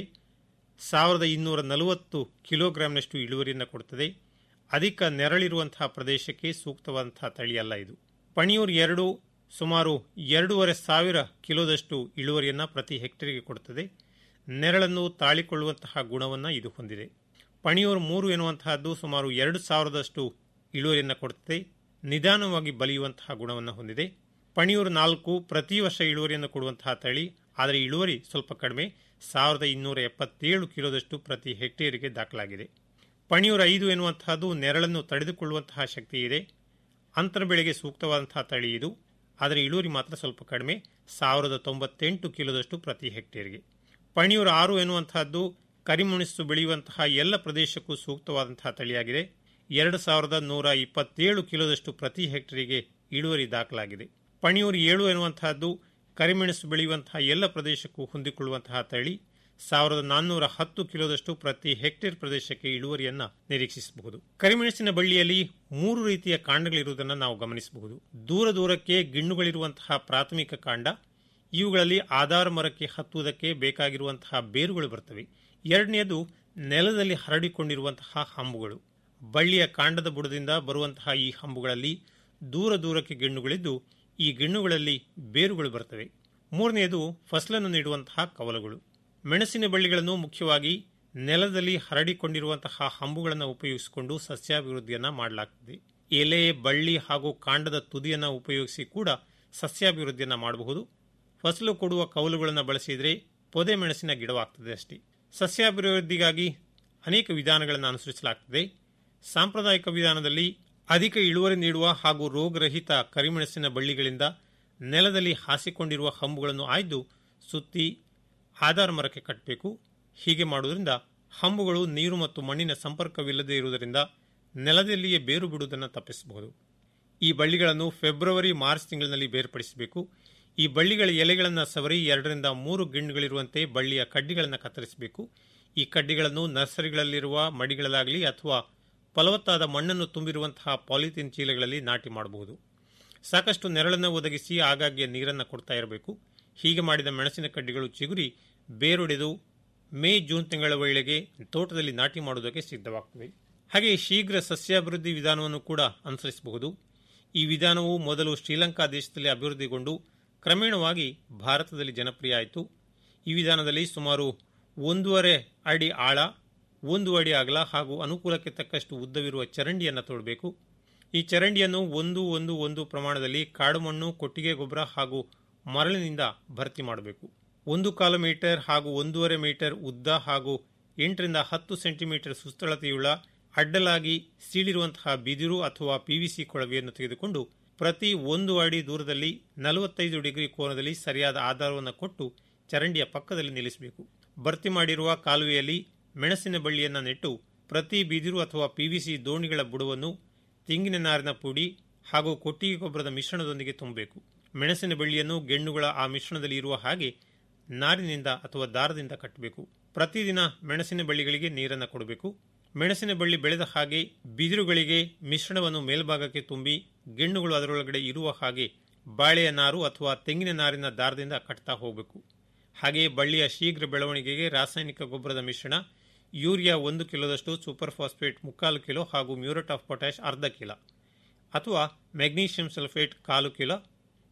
ಸಾವಿರದ ಇನ್ನೂರ ನಲವತ್ತು ಕಿಲೋಗ್ರಾಂನಷ್ಟು ಇಳುವರಿಯನ್ನು ಕೊಡುತ್ತದೆ ಅಧಿಕ ನೆರಳಿರುವಂತಹ ಪ್ರದೇಶಕ್ಕೆ ಸೂಕ್ತವಾದಂತಹ ತಳಿಯಲ್ಲ ಇದು ಪಣಿಯೂರು ಎರಡು ಸುಮಾರು ಎರಡೂವರೆ ಸಾವಿರ ಕಿಲೋದಷ್ಟು ಇಳುವರಿಯನ್ನು ಪ್ರತಿ ಹೆಕ್ಟೇರ್ಗೆ ಕೊಡುತ್ತದೆ ನೆರಳನ್ನು ತಾಳಿಕೊಳ್ಳುವಂತಹ ಗುಣವನ್ನು ಇದು ಹೊಂದಿದೆ ಪಣಿಯೂರು ಮೂರು ಎನ್ನುವಂತಹದ್ದು ಸುಮಾರು ಎರಡು ಸಾವಿರದಷ್ಟು ಇಳುವರಿಯನ್ನು ಕೊಡುತ್ತದೆ ನಿಧಾನವಾಗಿ ಬಲಿಯುವಂತಹ ಗುಣವನ್ನು ಹೊಂದಿದೆ ಪಣಿಯೂರು ನಾಲ್ಕು ಪ್ರತಿ ವರ್ಷ ಇಳುವರಿಯನ್ನು ಕೊಡುವಂತಹ ತಳಿ ಆದರೆ ಇಳುವರಿ ಸ್ವಲ್ಪ ಕಡಿಮೆ ಸಾವಿರದ ಇನ್ನೂರ ಎಪ್ಪತ್ತೇಳು ಕಿಲೋದಷ್ಟು ಪ್ರತಿ ಹೆಕ್ಟೇರಿಗೆ ದಾಖಲಾಗಿದೆ ಪಣಿಯೂರು ಐದು ಎನ್ನುವಂತಹದ್ದು ನೆರಳನ್ನು ತಡೆದುಕೊಳ್ಳುವಂತಹ ಶಕ್ತಿ ಇದೆ ಅಂತರ ಬೆಳೆಗೆ ಸೂಕ್ತವಾದಂತಹ ತಳಿ ಇದು ಆದರೆ ಇಳುವರಿ ಮಾತ್ರ ಸ್ವಲ್ಪ ಕಡಿಮೆ ಸಾವಿರದ ತೊಂಬತ್ತೆಂಟು ಕಿಲೋದಷ್ಟು ಪ್ರತಿ ಹೆಕ್ಟೇರ್ಗೆ ಪಣಿಯೂರು ಆರು ಎನ್ನುವಂತಹದ್ದು ಕರಿಮುಣಿಸು ಬೆಳೆಯುವಂತಹ ಎಲ್ಲ ಪ್ರದೇಶಕ್ಕೂ ಸೂಕ್ತವಾದಂತಹ ತಳಿಯಾಗಿದೆ ಎರಡು ಸಾವಿರದ ನೂರ ಇಪ್ಪತ್ತೇಳು ಕಿಲೋದಷ್ಟು ಪ್ರತಿ ಹೆಕ್ಟೇರಿಗೆ ಇಳುವರಿ ದಾಖಲಾಗಿದೆ ಪಣಿಯೂರು ಏಳು ಎನ್ನುವಂತಹದ್ದು ಕರಿಮೆಣಸು ಬೆಳೆಯುವಂತಹ ಎಲ್ಲ ಪ್ರದೇಶಕ್ಕೂ ಹೊಂದಿಕೊಳ್ಳುವಂತಹ ತಳಿ ಸಾವಿರದ ನಾನ್ನೂರ ಹತ್ತು ಕಿಲೋದಷ್ಟು ಪ್ರತಿ ಹೆಕ್ಟೇರ್ ಪ್ರದೇಶಕ್ಕೆ ಇಳುವರಿಯನ್ನ ನಿರೀಕ್ಷಿಸಬಹುದು ಕರಿಮೆಣಸಿನ ಬಳ್ಳಿಯಲ್ಲಿ ಮೂರು ರೀತಿಯ ಕಾಂಡಗಳಿರುವುದನ್ನು ನಾವು ಗಮನಿಸಬಹುದು ದೂರ ದೂರಕ್ಕೆ ಗಿಣ್ಣುಗಳಿರುವಂತಹ ಪ್ರಾಥಮಿಕ ಕಾಂಡ ಇವುಗಳಲ್ಲಿ ಆಧಾರ ಮರಕ್ಕೆ ಹತ್ತುವುದಕ್ಕೆ ಬೇಕಾಗಿರುವಂತಹ ಬೇರುಗಳು ಬರ್ತವೆ ಎರಡನೆಯದು ನೆಲದಲ್ಲಿ ಹರಡಿಕೊಂಡಿರುವಂತಹ ಹಂಬುಗಳು ಬಳ್ಳಿಯ ಕಾಂಡದ ಬುಡದಿಂದ ಬರುವಂತಹ ಈ ಹಂಬುಗಳಲ್ಲಿ ದೂರ ದೂರಕ್ಕೆ ಗಿಣ್ಣುಗಳಿದ್ದು ಈ ಗಿಣ್ಣುಗಳಲ್ಲಿ ಬೇರುಗಳು ಬರ್ತವೆ ಮೂರನೆಯದು ಫಸಲನ್ನು ನೀಡುವಂತಹ ಕವಲುಗಳು ಮೆಣಸಿನ ಬಳ್ಳಿಗಳನ್ನು ಮುಖ್ಯವಾಗಿ ನೆಲದಲ್ಲಿ ಹರಡಿಕೊಂಡಿರುವಂತಹ ಹಂಬುಗಳನ್ನು ಉಪಯೋಗಿಸಿಕೊಂಡು ಸಸ್ಯಾಭಿವೃದ್ಧಿಯನ್ನ ಮಾಡಲಾಗ್ತದೆ ಎಲೆ ಬಳ್ಳಿ ಹಾಗೂ ಕಾಂಡದ ತುದಿಯನ್ನು ಉಪಯೋಗಿಸಿ ಕೂಡ ಸಸ್ಯಾಭಿವೃದ್ಧಿಯನ್ನ ಮಾಡಬಹುದು ಫಸಲು ಕೊಡುವ ಕವಲುಗಳನ್ನು ಬಳಸಿದರೆ ಪೊದೆ ಮೆಣಸಿನ ಗಿಡವಾಗ್ತದೆ ಅಷ್ಟೇ ಸಸ್ಯಾಭಿವೃದ್ಧಿಗಾಗಿ ಅನೇಕ ವಿಧಾನಗಳನ್ನು ಅನುಸರಿಸಲಾಗ್ತದೆ ಸಾಂಪ್ರದಾಯಿಕ ವಿಧಾನದಲ್ಲಿ ಅಧಿಕ ಇಳುವರಿ ನೀಡುವ ಹಾಗೂ ರೋಗರಹಿತ ಕರಿಮೆಣಸಿನ ಬಳ್ಳಿಗಳಿಂದ ನೆಲದಲ್ಲಿ ಹಾಸಿಕೊಂಡಿರುವ ಹಂಬುಗಳನ್ನು ಆಯ್ದು ಸುತ್ತಿ ಆಧಾರ ಮರಕ್ಕೆ ಕಟ್ಟಬೇಕು ಹೀಗೆ ಮಾಡುವುದರಿಂದ ಹಂಬುಗಳು ನೀರು ಮತ್ತು ಮಣ್ಣಿನ ಸಂಪರ್ಕವಿಲ್ಲದೆ ಇರುವುದರಿಂದ ನೆಲದಲ್ಲಿಯೇ ಬೇರು ಬಿಡುವುದನ್ನು ತಪ್ಪಿಸಬಹುದು ಈ ಬಳ್ಳಿಗಳನ್ನು ಫೆಬ್ರವರಿ ಮಾರ್ಚ್ ತಿಂಗಳಿನಲ್ಲಿ ಬೇರ್ಪಡಿಸಬೇಕು ಈ ಬಳ್ಳಿಗಳ ಎಲೆಗಳನ್ನು ಸವರಿ ಎರಡರಿಂದ ಮೂರು ಗಿಣ್ಣುಗಳಿರುವಂತೆ ಬಳ್ಳಿಯ ಕಡ್ಡಿಗಳನ್ನು ಕತ್ತರಿಸಬೇಕು ಈ ಕಡ್ಡಿಗಳನ್ನು ನರ್ಸರಿಗಳಲ್ಲಿರುವ ಮಡಿಗಳಲ್ಲಾಗಲಿ ಅಥವಾ ಫಲವತ್ತಾದ ಮಣ್ಣನ್ನು ತುಂಬಿರುವಂತಹ ಪಾಲಿಥೀನ್ ಚೀಲಗಳಲ್ಲಿ ನಾಟಿ ಮಾಡಬಹುದು ಸಾಕಷ್ಟು ನೆರಳನ್ನು ಒದಗಿಸಿ ಆಗಾಗ್ಗೆ ನೀರನ್ನು ಕೊಡ್ತಾ ಇರಬೇಕು ಹೀಗೆ ಮಾಡಿದ ಮೆಣಸಿನ ಕಡ್ಡಿಗಳು ಚಿಗುರಿ ಬೇರೊಡೆದು ಮೇ ಜೂನ್ ತಿಂಗಳ ವೇಳೆಗೆ ತೋಟದಲ್ಲಿ ನಾಟಿ ಮಾಡುವುದಕ್ಕೆ ಸಿದ್ಧವಾಗುತ್ತವೆ ಹಾಗೆ ಶೀಘ್ರ ಸಸ್ಯಾಭಿವೃದ್ಧಿ ವಿಧಾನವನ್ನು ಕೂಡ ಅನುಸರಿಸಬಹುದು ಈ ವಿಧಾನವು ಮೊದಲು ಶ್ರೀಲಂಕಾ ದೇಶದಲ್ಲಿ ಅಭಿವೃದ್ಧಿಗೊಂಡು ಕ್ರಮೇಣವಾಗಿ ಭಾರತದಲ್ಲಿ ಜನಪ್ರಿಯ ಆಯಿತು ಈ ವಿಧಾನದಲ್ಲಿ ಸುಮಾರು ಒಂದೂವರೆ ಅಡಿ ಆಳ ಒಂದು ಅಡಿ ಅಗಲ ಹಾಗೂ ಅನುಕೂಲಕ್ಕೆ ತಕ್ಕಷ್ಟು ಉದ್ದವಿರುವ ಚರಂಡಿಯನ್ನು ತೋಡಬೇಕು ಈ ಚರಂಡಿಯನ್ನು ಒಂದು ಒಂದು ಒಂದು ಪ್ರಮಾಣದಲ್ಲಿ ಕಾಡು ಮಣ್ಣು ಕೊಟ್ಟಿಗೆ ಗೊಬ್ಬರ ಹಾಗೂ ಮರಳಿನಿಂದ ಭರ್ತಿ ಮಾಡಬೇಕು ಒಂದು ಕಾಲು ಮೀಟರ್ ಹಾಗೂ ಒಂದೂವರೆ ಮೀಟರ್ ಉದ್ದ ಹಾಗೂ ಎಂಟರಿಂದ ಹತ್ತು ಸೆಂಟಿಮೀಟರ್ ಸುಸ್ಥಳತೆಯುಳ್ಳ ಅಡ್ಡಲಾಗಿ ಸೀಳಿರುವಂತಹ ಬಿದಿರು ಅಥವಾ ಪಿವಿಸಿ ಕೊಳವೆಯನ್ನು ತೆಗೆದುಕೊಂಡು ಪ್ರತಿ ಒಂದು ಅಡಿ ದೂರದಲ್ಲಿ ನಲವತ್ತೈದು ಡಿಗ್ರಿ ಕೋನದಲ್ಲಿ ಸರಿಯಾದ ಆಧಾರವನ್ನು ಕೊಟ್ಟು ಚರಂಡಿಯ ಪಕ್ಕದಲ್ಲಿ ನಿಲ್ಲಿಸಬೇಕು ಭರ್ತಿ ಮಾಡಿರುವ ಕಾಲುವೆಯಲ್ಲಿ ಮೆಣಸಿನ ಬಳ್ಳಿಯನ್ನು ನೆಟ್ಟು ಪ್ರತಿ ಬಿದಿರು ಅಥವಾ ಪಿವಿಸಿ ದೋಣಿಗಳ ಬುಡವನ್ನು ತೆಂಗಿನ ನಾರಿನ ಪುಡಿ ಹಾಗೂ ಕೊಟ್ಟಿಗೆ ಗೊಬ್ಬರದ ಮಿಶ್ರಣದೊಂದಿಗೆ ತುಂಬಬೇಕು ಮೆಣಸಿನ ಬಳ್ಳಿಯನ್ನು ಗೆಣ್ಣುಗಳ ಆ ಮಿಶ್ರಣದಲ್ಲಿ ಇರುವ ಹಾಗೆ ನಾರಿನಿಂದ ಅಥವಾ ದಾರದಿಂದ ಕಟ್ಟಬೇಕು ಪ್ರತಿದಿನ ಮೆಣಸಿನ ಬಳ್ಳಿಗಳಿಗೆ ನೀರನ್ನು ಕೊಡಬೇಕು ಮೆಣಸಿನ ಬಳ್ಳಿ ಬೆಳೆದ ಹಾಗೆ ಬಿದಿರುಗಳಿಗೆ ಮಿಶ್ರಣವನ್ನು ಮೇಲ್ಭಾಗಕ್ಕೆ ತುಂಬಿ ಗೆಣ್ಣುಗಳು ಅದರೊಳಗಡೆ ಇರುವ ಹಾಗೆ ಬಾಳೆಯ ನಾರು ಅಥವಾ ತೆಂಗಿನ ನಾರಿನ ದಾರದಿಂದ ಕಟ್ತಾ ಹೋಗಬೇಕು ಹಾಗೆಯೇ ಬಳ್ಳಿಯ ಶೀಘ್ರ ಬೆಳವಣಿಗೆಗೆ ರಾಸಾಯನಿಕ ಗೊಬ್ಬರದ ಮಿಶ್ರಣ ಯೂರಿಯಾ ಒಂದು ಕಿಲೋದಷ್ಟು ಸೂಪರ್ ಫಾಸ್ಫೇಟ್ ಮುಕ್ಕಾಲು ಕಿಲೋ ಹಾಗೂ ಮ್ಯೂರೇಟ್ ಆಫ್ ಪೊಟ್ಯಾಶ್ ಅರ್ಧ ಕಿಲೋ ಅಥವಾ ಮೆಗ್ನೀಷಿಯಂ ಸಲ್ಫೇಟ್ ಕಾಲು ಕಿಲೋ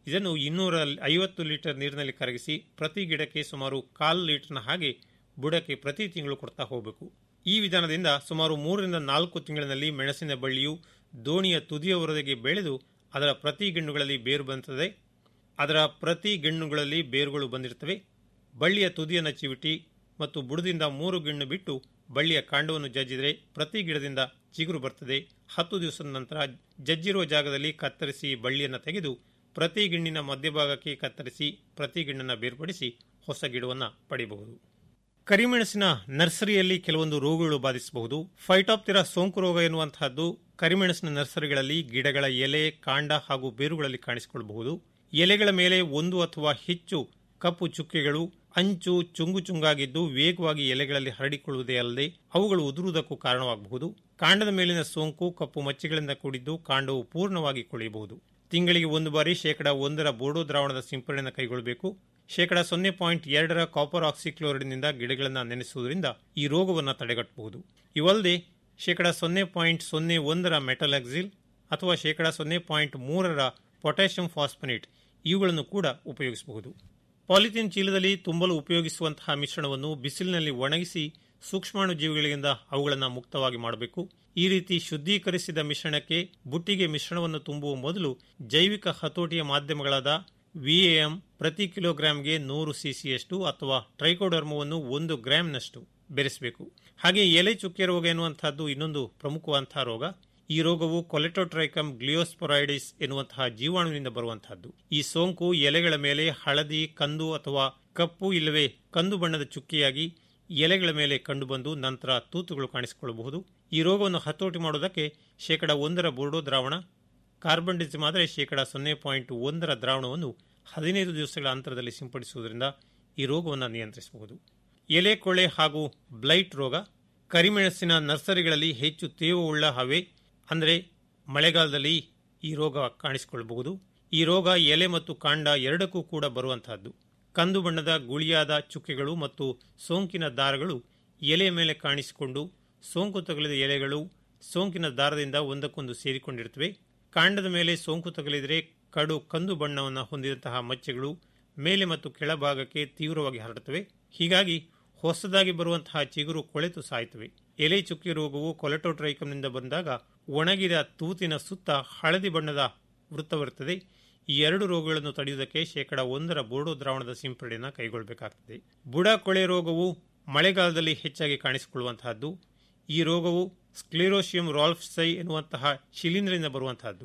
ಇದನ್ನು ಇನ್ನೂರ ಐವತ್ತು ಲೀಟರ್ ನೀರಿನಲ್ಲಿ ಕರಗಿಸಿ ಪ್ರತಿ ಗಿಡಕ್ಕೆ ಸುಮಾರು ಕಾಲು ಲೀಟರ್ನ ಹಾಗೆ ಬುಡಕ್ಕೆ ಪ್ರತಿ ತಿಂಗಳು ಕೊಡ್ತಾ ಹೋಗಬೇಕು ಈ ವಿಧಾನದಿಂದ ಸುಮಾರು ಮೂರರಿಂದ ನಾಲ್ಕು ತಿಂಗಳಿನಲ್ಲಿ ಮೆಣಸಿನ ಬಳ್ಳಿಯು ದೋಣಿಯ ತುದಿಯವರೆಗೆ ಬೆಳೆದು ಅದರ ಪ್ರತಿ ಗಿಣ್ಣುಗಳಲ್ಲಿ ಬೇರು ಬಂದಿರುತ್ತದೆ ಅದರ ಪ್ರತಿ ಗಿಣ್ಣುಗಳಲ್ಲಿ ಬೇರುಗಳು ಬಂದಿರುತ್ತವೆ ಬಳ್ಳಿಯ ತುದಿಯನ್ನು ಚಿವಿಟಿ ಮತ್ತು ಬುಡದಿಂದ ಮೂರು ಗಿಣ್ಣು ಬಿಟ್ಟು ಬಳ್ಳಿಯ ಕಾಂಡವನ್ನು ಜಜ್ಜಿದರೆ ಪ್ರತಿ ಗಿಡದಿಂದ ಚಿಗುರು ಬರ್ತದೆ ಹತ್ತು ದಿವಸದ ನಂತರ ಜಜ್ಜಿರುವ ಜಾಗದಲ್ಲಿ ಕತ್ತರಿಸಿ ಬಳ್ಳಿಯನ್ನು ತೆಗೆದು ಪ್ರತಿ ಗಿಣ್ಣಿನ ಮಧ್ಯಭಾಗಕ್ಕೆ ಕತ್ತರಿಸಿ ಪ್ರತಿ ಗಿಣ್ಣನ್ನು ಬೇರ್ಪಡಿಸಿ ಹೊಸ ಗಿಡವನ್ನು ಪಡೆಯಬಹುದು ಕರಿಮೆಣಸಿನ ನರ್ಸರಿಯಲ್ಲಿ ಕೆಲವೊಂದು ರೋಗಗಳು ಬಾಧಿಸಬಹುದು ಫೈಟಾಪ್ತಿರಾ ಸೋಂಕು ರೋಗ ಎನ್ನುವಂತಹದ್ದು ಕರಿಮೆಣಸಿನ ನರ್ಸರಿಗಳಲ್ಲಿ ಗಿಡಗಳ ಎಲೆ ಕಾಂಡ ಹಾಗೂ ಬೇರುಗಳಲ್ಲಿ ಕಾಣಿಸಿಕೊಳ್ಳಬಹುದು ಎಲೆಗಳ ಮೇಲೆ ಒಂದು ಅಥವಾ ಹೆಚ್ಚು ಕಪ್ಪು ಚುಕ್ಕೆಗಳು ಅಂಚು ಚುಂಗು ಚುಂಗಾಗಿದ್ದು ವೇಗವಾಗಿ ಎಲೆಗಳಲ್ಲಿ ಹರಡಿಕೊಳ್ಳುವುದೇ ಅಲ್ಲದೆ ಅವುಗಳು ಉದುರುವುದಕ್ಕೂ ಕಾರಣವಾಗಬಹುದು ಕಾಂಡದ ಮೇಲಿನ ಸೋಂಕು ಕಪ್ಪು ಮಚ್ಚೆಗಳಿಂದ ಕೂಡಿದ್ದು ಕಾಂಡವು ಪೂರ್ಣವಾಗಿ ಕೊಳೆಯಬಹುದು ತಿಂಗಳಿಗೆ ಒಂದು ಬಾರಿ ಶೇಕಡ ಒಂದರ ಬೋರ್ಡೋ ದ್ರಾವಣದ ಸಿಂಪರಣೆಯನ್ನು ಕೈಗೊಳ್ಳಬೇಕು ಶೇಕಡ ಸೊನ್ನೆ ಪಾಯಿಂಟ್ ಎರಡರ ಕಾಪರ್ ಆಕ್ಸಿಕ್ಲೋರೈಡ್ನಿಂದ ಗಿಡಗಳನ್ನು ನೆನೆಸುವುದರಿಂದ ಈ ರೋಗವನ್ನು ತಡೆಗಟ್ಟಬಹುದು ಇವಲ್ಲದೆ ಶೇಕಡ ಸೊನ್ನೆ ಪಾಯಿಂಟ್ ಸೊನ್ನೆ ಒಂದರ ಮೆಟಲಾಕ್ಸಿಲ್ ಅಥವಾ ಶೇಕಡ ಸೊನ್ನೆ ಪಾಯಿಂಟ್ ಮೂರರ ಪೊಟ್ಯಾಷಿಯಂ ಫಾಸ್ಫನೇಟ್ ಇವುಗಳನ್ನು ಕೂಡ ಉಪಯೋಗಿಸಬಹುದು ಪಾಲಿಥೀನ್ ಚೀಲದಲ್ಲಿ ತುಂಬಲು ಉಪಯೋಗಿಸುವಂತಹ ಮಿಶ್ರಣವನ್ನು ಬಿಸಿಲಿನಲ್ಲಿ ಒಣಗಿಸಿ ಸೂಕ್ಷ್ಮಾಣು ಜೀವಿಗಳಿಂದ ಅವುಗಳನ್ನು ಮುಕ್ತವಾಗಿ ಮಾಡಬೇಕು ಈ ರೀತಿ ಶುದ್ಧೀಕರಿಸಿದ ಮಿಶ್ರಣಕ್ಕೆ ಬುಟ್ಟಿಗೆ ಮಿಶ್ರಣವನ್ನು ತುಂಬುವ ಮೊದಲು ಜೈವಿಕ ಹತೋಟಿಯ ಮಾಧ್ಯಮಗಳಾದ ವಿಎಎಂ ಪ್ರತಿ ಕಿಲೋಗ್ರಾಂಗೆ ನೂರು ಸಿಸಿಯಷ್ಟು ಅಥವಾ ಟ್ರೈಕೋಡರ್ಮವನ್ನು ಒಂದು ಗ್ರಾಂನಷ್ಟು ಬೆರೆಸಬೇಕು ಹಾಗೆ ಎಲೆ ಚುಕ್ಕೆ ರೋಗ ಎನ್ನುವಂತಹದ್ದು ಇನ್ನೊಂದು ಪ್ರಮುಖವಂತಹ ರೋಗ ಈ ರೋಗವು ಕೊಲೆಟೋಟ್ರೈಕಮ್ ಗ್ಲಿಯೋಸ್ಪೊರೈಡಿಸ್ ಎನ್ನುವಂತಹ ಜೀವಾಣುವಿನಿಂದ ಬರುವಂತಹದ್ದು ಈ ಸೋಂಕು ಎಲೆಗಳ ಮೇಲೆ ಹಳದಿ ಕಂದು ಅಥವಾ ಕಪ್ಪು ಇಲ್ಲವೇ ಕಂದು ಬಣ್ಣದ ಚುಕ್ಕಿಯಾಗಿ ಎಲೆಗಳ ಮೇಲೆ ಕಂಡುಬಂದು ನಂತರ ತೂತುಗಳು ಕಾಣಿಸಿಕೊಳ್ಳಬಹುದು ಈ ರೋಗವನ್ನು ಹತೋಟಿ ಮಾಡುವುದಕ್ಕೆ ಶೇಕಡ ಒಂದರ ಬೋರ್ಡೋ ದ್ರಾವಣ ಕಾರ್ಬನ್ ಡಿಸಿಮ್ ಆದರೆ ಶೇಕಡ ಸೊನ್ನೆ ಪಾಯಿಂಟ್ ಒಂದರ ದ್ರಾವಣವನ್ನು ಹದಿನೈದು ದಿವಸಗಳ ಅಂತರದಲ್ಲಿ ಸಿಂಪಡಿಸುವುದರಿಂದ ಈ ರೋಗವನ್ನು ನಿಯಂತ್ರಿಸಬಹುದು ಎಲೆ ಕೊಳೆ ಹಾಗೂ ಬ್ಲೈಟ್ ರೋಗ ಕರಿಮೆಣಸಿನ ನರ್ಸರಿಗಳಲ್ಲಿ ಹೆಚ್ಚು ತೇವವುಳ್ಳ ಹವೆ ಅಂದರೆ ಮಳೆಗಾಲದಲ್ಲಿ ಈ ರೋಗ ಕಾಣಿಸಿಕೊಳ್ಳಬಹುದು ಈ ರೋಗ ಎಲೆ ಮತ್ತು ಕಾಂಡ ಎರಡಕ್ಕೂ ಕೂಡ ಬರುವಂತಹದ್ದು ಕಂದು ಬಣ್ಣದ ಗುಳಿಯಾದ ಚುಕ್ಕೆಗಳು ಮತ್ತು ಸೋಂಕಿನ ದಾರಗಳು ಎಲೆಯ ಮೇಲೆ ಕಾಣಿಸಿಕೊಂಡು ಸೋಂಕು ತಗುಲಿದ ಎಲೆಗಳು ಸೋಂಕಿನ ದಾರದಿಂದ ಒಂದಕ್ಕೊಂದು ಸೇರಿಕೊಂಡಿರುತ್ತವೆ ಕಾಂಡದ ಮೇಲೆ ಸೋಂಕು ತಗುಲಿದರೆ ಕಡು ಕಂದು ಬಣ್ಣವನ್ನು ಹೊಂದಿದಂತಹ ಮಚ್ಚೆಗಳು ಮೇಲೆ ಮತ್ತು ಕೆಳಭಾಗಕ್ಕೆ ತೀವ್ರವಾಗಿ ಹರಡುತ್ತವೆ ಹೀಗಾಗಿ ಹೊಸದಾಗಿ ಬರುವಂತಹ ಚಿಗುರು ಕೊಳೆತು ಸಾಯ್ತವೆ ಎಲೆ ಚುಕ್ಕಿ ರೋಗವು ಕೊಲೆಟೋಟ್ರೈಕಮ್ನಿಂದ ಬಂದಾಗ ಒಣಗಿದ ತೂತಿನ ಸುತ್ತ ಹಳದಿ ಬಣ್ಣದ ವೃತ್ತವಿರುತ್ತದೆ ಈ ಎರಡು ರೋಗಗಳನ್ನು ತಡೆಯುವುದಕ್ಕೆ ಶೇಕಡ ಒಂದರ ಬೋರ್ಡೋ ದ್ರಾವಣದ ಸಿಂಪರಣೆಯನ್ನು ಕೈಗೊಳ್ಳಬೇಕಾಗುತ್ತದೆ ಬುಡ ಕೊಳೆ ರೋಗವು ಮಳೆಗಾಲದಲ್ಲಿ ಹೆಚ್ಚಾಗಿ ಕಾಣಿಸಿಕೊಳ್ಳುವಂತಹದ್ದು ಈ ರೋಗವು ಸ್ಕ್ಲಿರೋಶಿಯಂ ರಾಲ್ಫ್ಸೈ ಎನ್ನುವಂತಹ ಶಿಲೀಂಧ್ರದಿಂದ ಬರುವಂತಹದ್ದು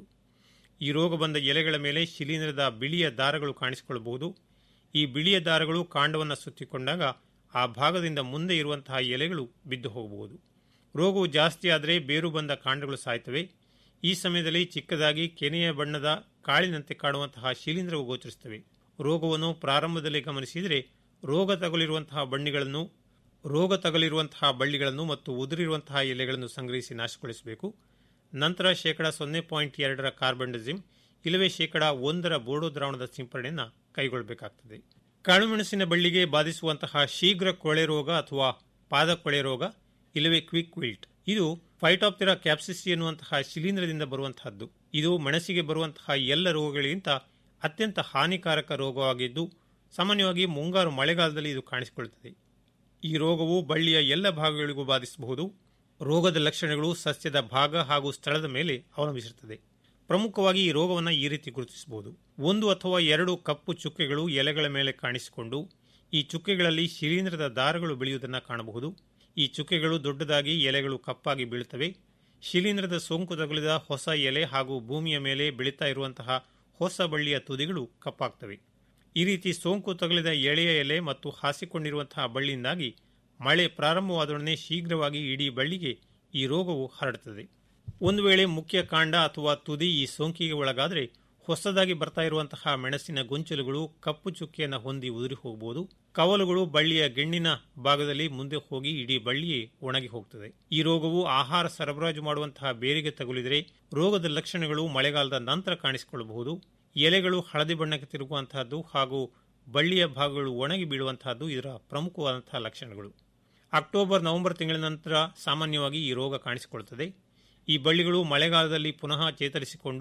ಈ ರೋಗ ಬಂದ ಎಲೆಗಳ ಮೇಲೆ ಶಿಲೀಂಧ್ರದ ಬಿಳಿಯ ದಾರಗಳು ಕಾಣಿಸಿಕೊಳ್ಳಬಹುದು ಈ ಬಿಳಿಯ ದಾರಗಳು ಕಾಂಡವನ್ನು ಸುತ್ತಿಕೊಂಡಾಗ ಆ ಭಾಗದಿಂದ ಮುಂದೆ ಇರುವಂತಹ ಎಲೆಗಳು ಬಿದ್ದು ಹೋಗಬಹುದು ರೋಗವು ಜಾಸ್ತಿ ಆದರೆ ಬೇರು ಬಂದ ಕಾಂಡಗಳು ಸಾಯ್ತವೆ ಈ ಸಮಯದಲ್ಲಿ ಚಿಕ್ಕದಾಗಿ ಕೆನೆಯ ಬಣ್ಣದ ಕಾಳಿನಂತೆ ಕಾಣುವಂತಹ ಶಿಲೀಂಧ್ರವು ಗೋಚರಿಸುತ್ತವೆ ರೋಗವನ್ನು ಪ್ರಾರಂಭದಲ್ಲಿ ಗಮನಿಸಿದರೆ ರೋಗ ತಗುಲಿರುವಂತಹ ಬಣ್ಣಿಗಳನ್ನು ರೋಗ ತಗುಲಿರುವಂತಹ ಬಳ್ಳಿಗಳನ್ನು ಮತ್ತು ಉದುರಿರುವಂತಹ ಎಲೆಗಳನ್ನು ಸಂಗ್ರಹಿಸಿ ನಾಶಗೊಳಿಸಬೇಕು ನಂತರ ಶೇಕಡ ಸೊನ್ನೆ ಪಾಯಿಂಟ್ ಎರಡರ ಕಾರ್ಬನ್ಡಜಿಮ್ ಇಲ್ಲವೇ ಶೇಕಡ ಒಂದರ ಬೋರ್ಡೋ ದ್ರಾವಣದ ಸಿಂಪರಣೆಯನ್ನು ಕೈಗೊಳ್ಳಬೇಕಾಗುತ್ತದೆ ಕಾಳುಮೆಣಸಿನ ಬಳ್ಳಿಗೆ ಬಾಧಿಸುವಂತಹ ಶೀಘ್ರ ಕೊಳೆ ರೋಗ ಅಥವಾ ಪಾದ ಕೊಳೆ ರೋಗ ಇಲ್ಲವೇ ಕ್ವಿಕ್ ವಿಲ್ಟ್ ಇದು ಫೈಟಾಪ್ತಿರಾ ಕ್ಯಾಪ್ಸಿಸಿ ಎನ್ನುವಂತಹ ಶಿಲೀಂಧ್ರದಿಂದ ಬರುವಂತಹದ್ದು ಇದು ಮೆಣಸಿಗೆ ಬರುವಂತಹ ಎಲ್ಲ ರೋಗಗಳಿಗಿಂತ ಅತ್ಯಂತ ಹಾನಿಕಾರಕ ರೋಗವಾಗಿದ್ದು ಸಾಮಾನ್ಯವಾಗಿ ಮುಂಗಾರು ಮಳೆಗಾಲದಲ್ಲಿ ಇದು ಕಾಣಿಸಿಕೊಳ್ಳುತ್ತದೆ ಈ ರೋಗವು ಬಳ್ಳಿಯ ಎಲ್ಲ ಭಾಗಗಳಿಗೂ ಬಾಧಿಸಬಹುದು ರೋಗದ ಲಕ್ಷಣಗಳು ಸಸ್ಯದ ಭಾಗ ಹಾಗೂ ಸ್ಥಳದ ಮೇಲೆ ಅವಲಂಬಿಸಿರುತ್ತದೆ ಪ್ರಮುಖವಾಗಿ ಈ ರೋಗವನ್ನು ಈ ರೀತಿ ಗುರುತಿಸಬಹುದು ಒಂದು ಅಥವಾ ಎರಡು ಕಪ್ಪು ಚುಕ್ಕೆಗಳು ಎಲೆಗಳ ಮೇಲೆ ಕಾಣಿಸಿಕೊಂಡು ಈ ಚುಕ್ಕೆಗಳಲ್ಲಿ ಶಿಲೀಂಧ್ರದ ದಾರಗಳು ಬೆಳೆಯುವುದನ್ನು ಕಾಣಬಹುದು ಈ ಚುಕ್ಕೆಗಳು ದೊಡ್ಡದಾಗಿ ಎಲೆಗಳು ಕಪ್ಪಾಗಿ ಬೀಳುತ್ತವೆ ಶಿಲೀಂಧ್ರದ ಸೋಂಕು ತಗುಲಿದ ಹೊಸ ಎಲೆ ಹಾಗೂ ಭೂಮಿಯ ಮೇಲೆ ಬೆಳೀತಾ ಇರುವಂತಹ ಹೊಸ ಬಳ್ಳಿಯ ತುದಿಗಳು ಕಪ್ಪಾಗ್ತವೆ ಈ ರೀತಿ ಸೋಂಕು ತಗುಲಿದ ಎಳೆಯ ಎಲೆ ಮತ್ತು ಹಾಸಿಕೊಂಡಿರುವಂತಹ ಬಳ್ಳಿಯಿಂದಾಗಿ ಮಳೆ ಪ್ರಾರಂಭವಾದೊಡನೆ ಶೀಘ್ರವಾಗಿ ಇಡೀ ಬಳ್ಳಿಗೆ ಈ ರೋಗವು ಹರಡುತ್ತದೆ ಒಂದು ವೇಳೆ ಮುಖ್ಯ ಕಾಂಡ ಅಥವಾ ತುದಿ ಈ ಸೋಂಕಿಗೆ ಒಳಗಾದರೆ ಹೊಸದಾಗಿ ಬರ್ತಾ ಇರುವಂತಹ ಮೆಣಸಿನ ಗೊಂಚಲುಗಳು ಕಪ್ಪು ಚುಕ್ಕೆಯನ್ನು ಹೊಂದಿ ಉದುರಿ ಹೋಗಬಹುದು ಕವಲುಗಳು ಬಳ್ಳಿಯ ಗೆಣ್ಣಿನ ಭಾಗದಲ್ಲಿ ಮುಂದೆ ಹೋಗಿ ಇಡೀ ಬಳ್ಳಿಯೇ ಒಣಗಿ ಹೋಗ್ತದೆ ಈ ರೋಗವು ಆಹಾರ ಸರಬರಾಜು ಮಾಡುವಂತಹ ಬೇರಿಗೆ ತಗುಲಿದರೆ ರೋಗದ ಲಕ್ಷಣಗಳು ಮಳೆಗಾಲದ ನಂತರ ಕಾಣಿಸಿಕೊಳ್ಳಬಹುದು ಎಲೆಗಳು ಹಳದಿ ಬಣ್ಣಕ್ಕೆ ತಿರುಗುವಂತಹದ್ದು ಹಾಗೂ ಬಳ್ಳಿಯ ಭಾಗಗಳು ಒಣಗಿ ಬೀಳುವಂತಹದ್ದು ಇದರ ಪ್ರಮುಖವಾದಂತಹ ಲಕ್ಷಣಗಳು ಅಕ್ಟೋಬರ್ ನವೆಂಬರ್ ತಿಂಗಳ ನಂತರ ಸಾಮಾನ್ಯವಾಗಿ ಈ ರೋಗ ಕಾಣಿಸಿಕೊಳ್ಳುತ್ತದೆ ಈ ಬಳ್ಳಿಗಳು ಮಳೆಗಾಲದಲ್ಲಿ ಪುನಃ ಚೇತರಿಸಿಕೊಂಡು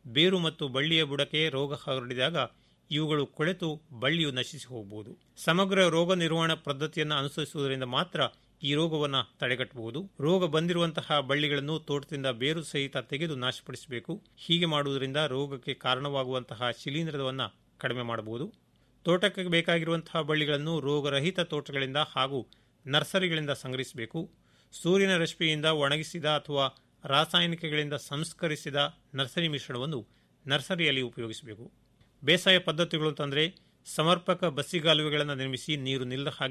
ಬೇರು ಮತ್ತು ಬಳ್ಳಿಯ ಬುಡಕ್ಕೆ ರೋಗ ಹರಡಿದಾಗ ಇವುಗಳು ಕೊಳೆತು ಬಳ್ಳಿಯು ನಶಿಸಿ ಹೋಗಬಹುದು ಸಮಗ್ರ ರೋಗ ನಿರ್ವಹಣಾ ಪದ್ಧತಿಯನ್ನು ಅನುಸರಿಸುವುದರಿಂದ ಮಾತ್ರ ಈ ರೋಗವನ್ನು ತಡೆಗಟ್ಟಬಹುದು ರೋಗ ಬಂದಿರುವಂತಹ ಬಳ್ಳಿಗಳನ್ನು ತೋಟದಿಂದ ಬೇರು ಸಹಿತ ತೆಗೆದು ನಾಶಪಡಿಸಬೇಕು ಹೀಗೆ ಮಾಡುವುದರಿಂದ ರೋಗಕ್ಕೆ ಕಾರಣವಾಗುವಂತಹ ಶಿಲೀಂಧ್ರವನ್ನು ಕಡಿಮೆ ಮಾಡಬಹುದು ತೋಟಕ್ಕೆ ಬೇಕಾಗಿರುವಂತಹ ಬಳ್ಳಿಗಳನ್ನು ರೋಗರಹಿತ ತೋಟಗಳಿಂದ ಹಾಗೂ ನರ್ಸರಿಗಳಿಂದ ಸಂಗ್ರಹಿಸಬೇಕು ಸೂರ್ಯನ ರಶ್ಮಿಯಿಂದ ಒಣಗಿಸಿದ ಅಥವಾ ರಾಸಾಯನಿಕಗಳಿಂದ ಸಂಸ್ಕರಿಸಿದ ನರ್ಸರಿ ಮಿಶ್ರಣವನ್ನು ನರ್ಸರಿಯಲ್ಲಿ ಉಪಯೋಗಿಸಬೇಕು ಬೇಸಾಯ ಪದ್ಧತಿಗಳು ಅಂತಂದರೆ ಸಮರ್ಪಕ ಬಸಿಗಾಲುವೆಗಳನ್ನು ನಿರ್ಮಿಸಿ ನೀರು ನಿಲ್ಲದ ಹಾಗೆ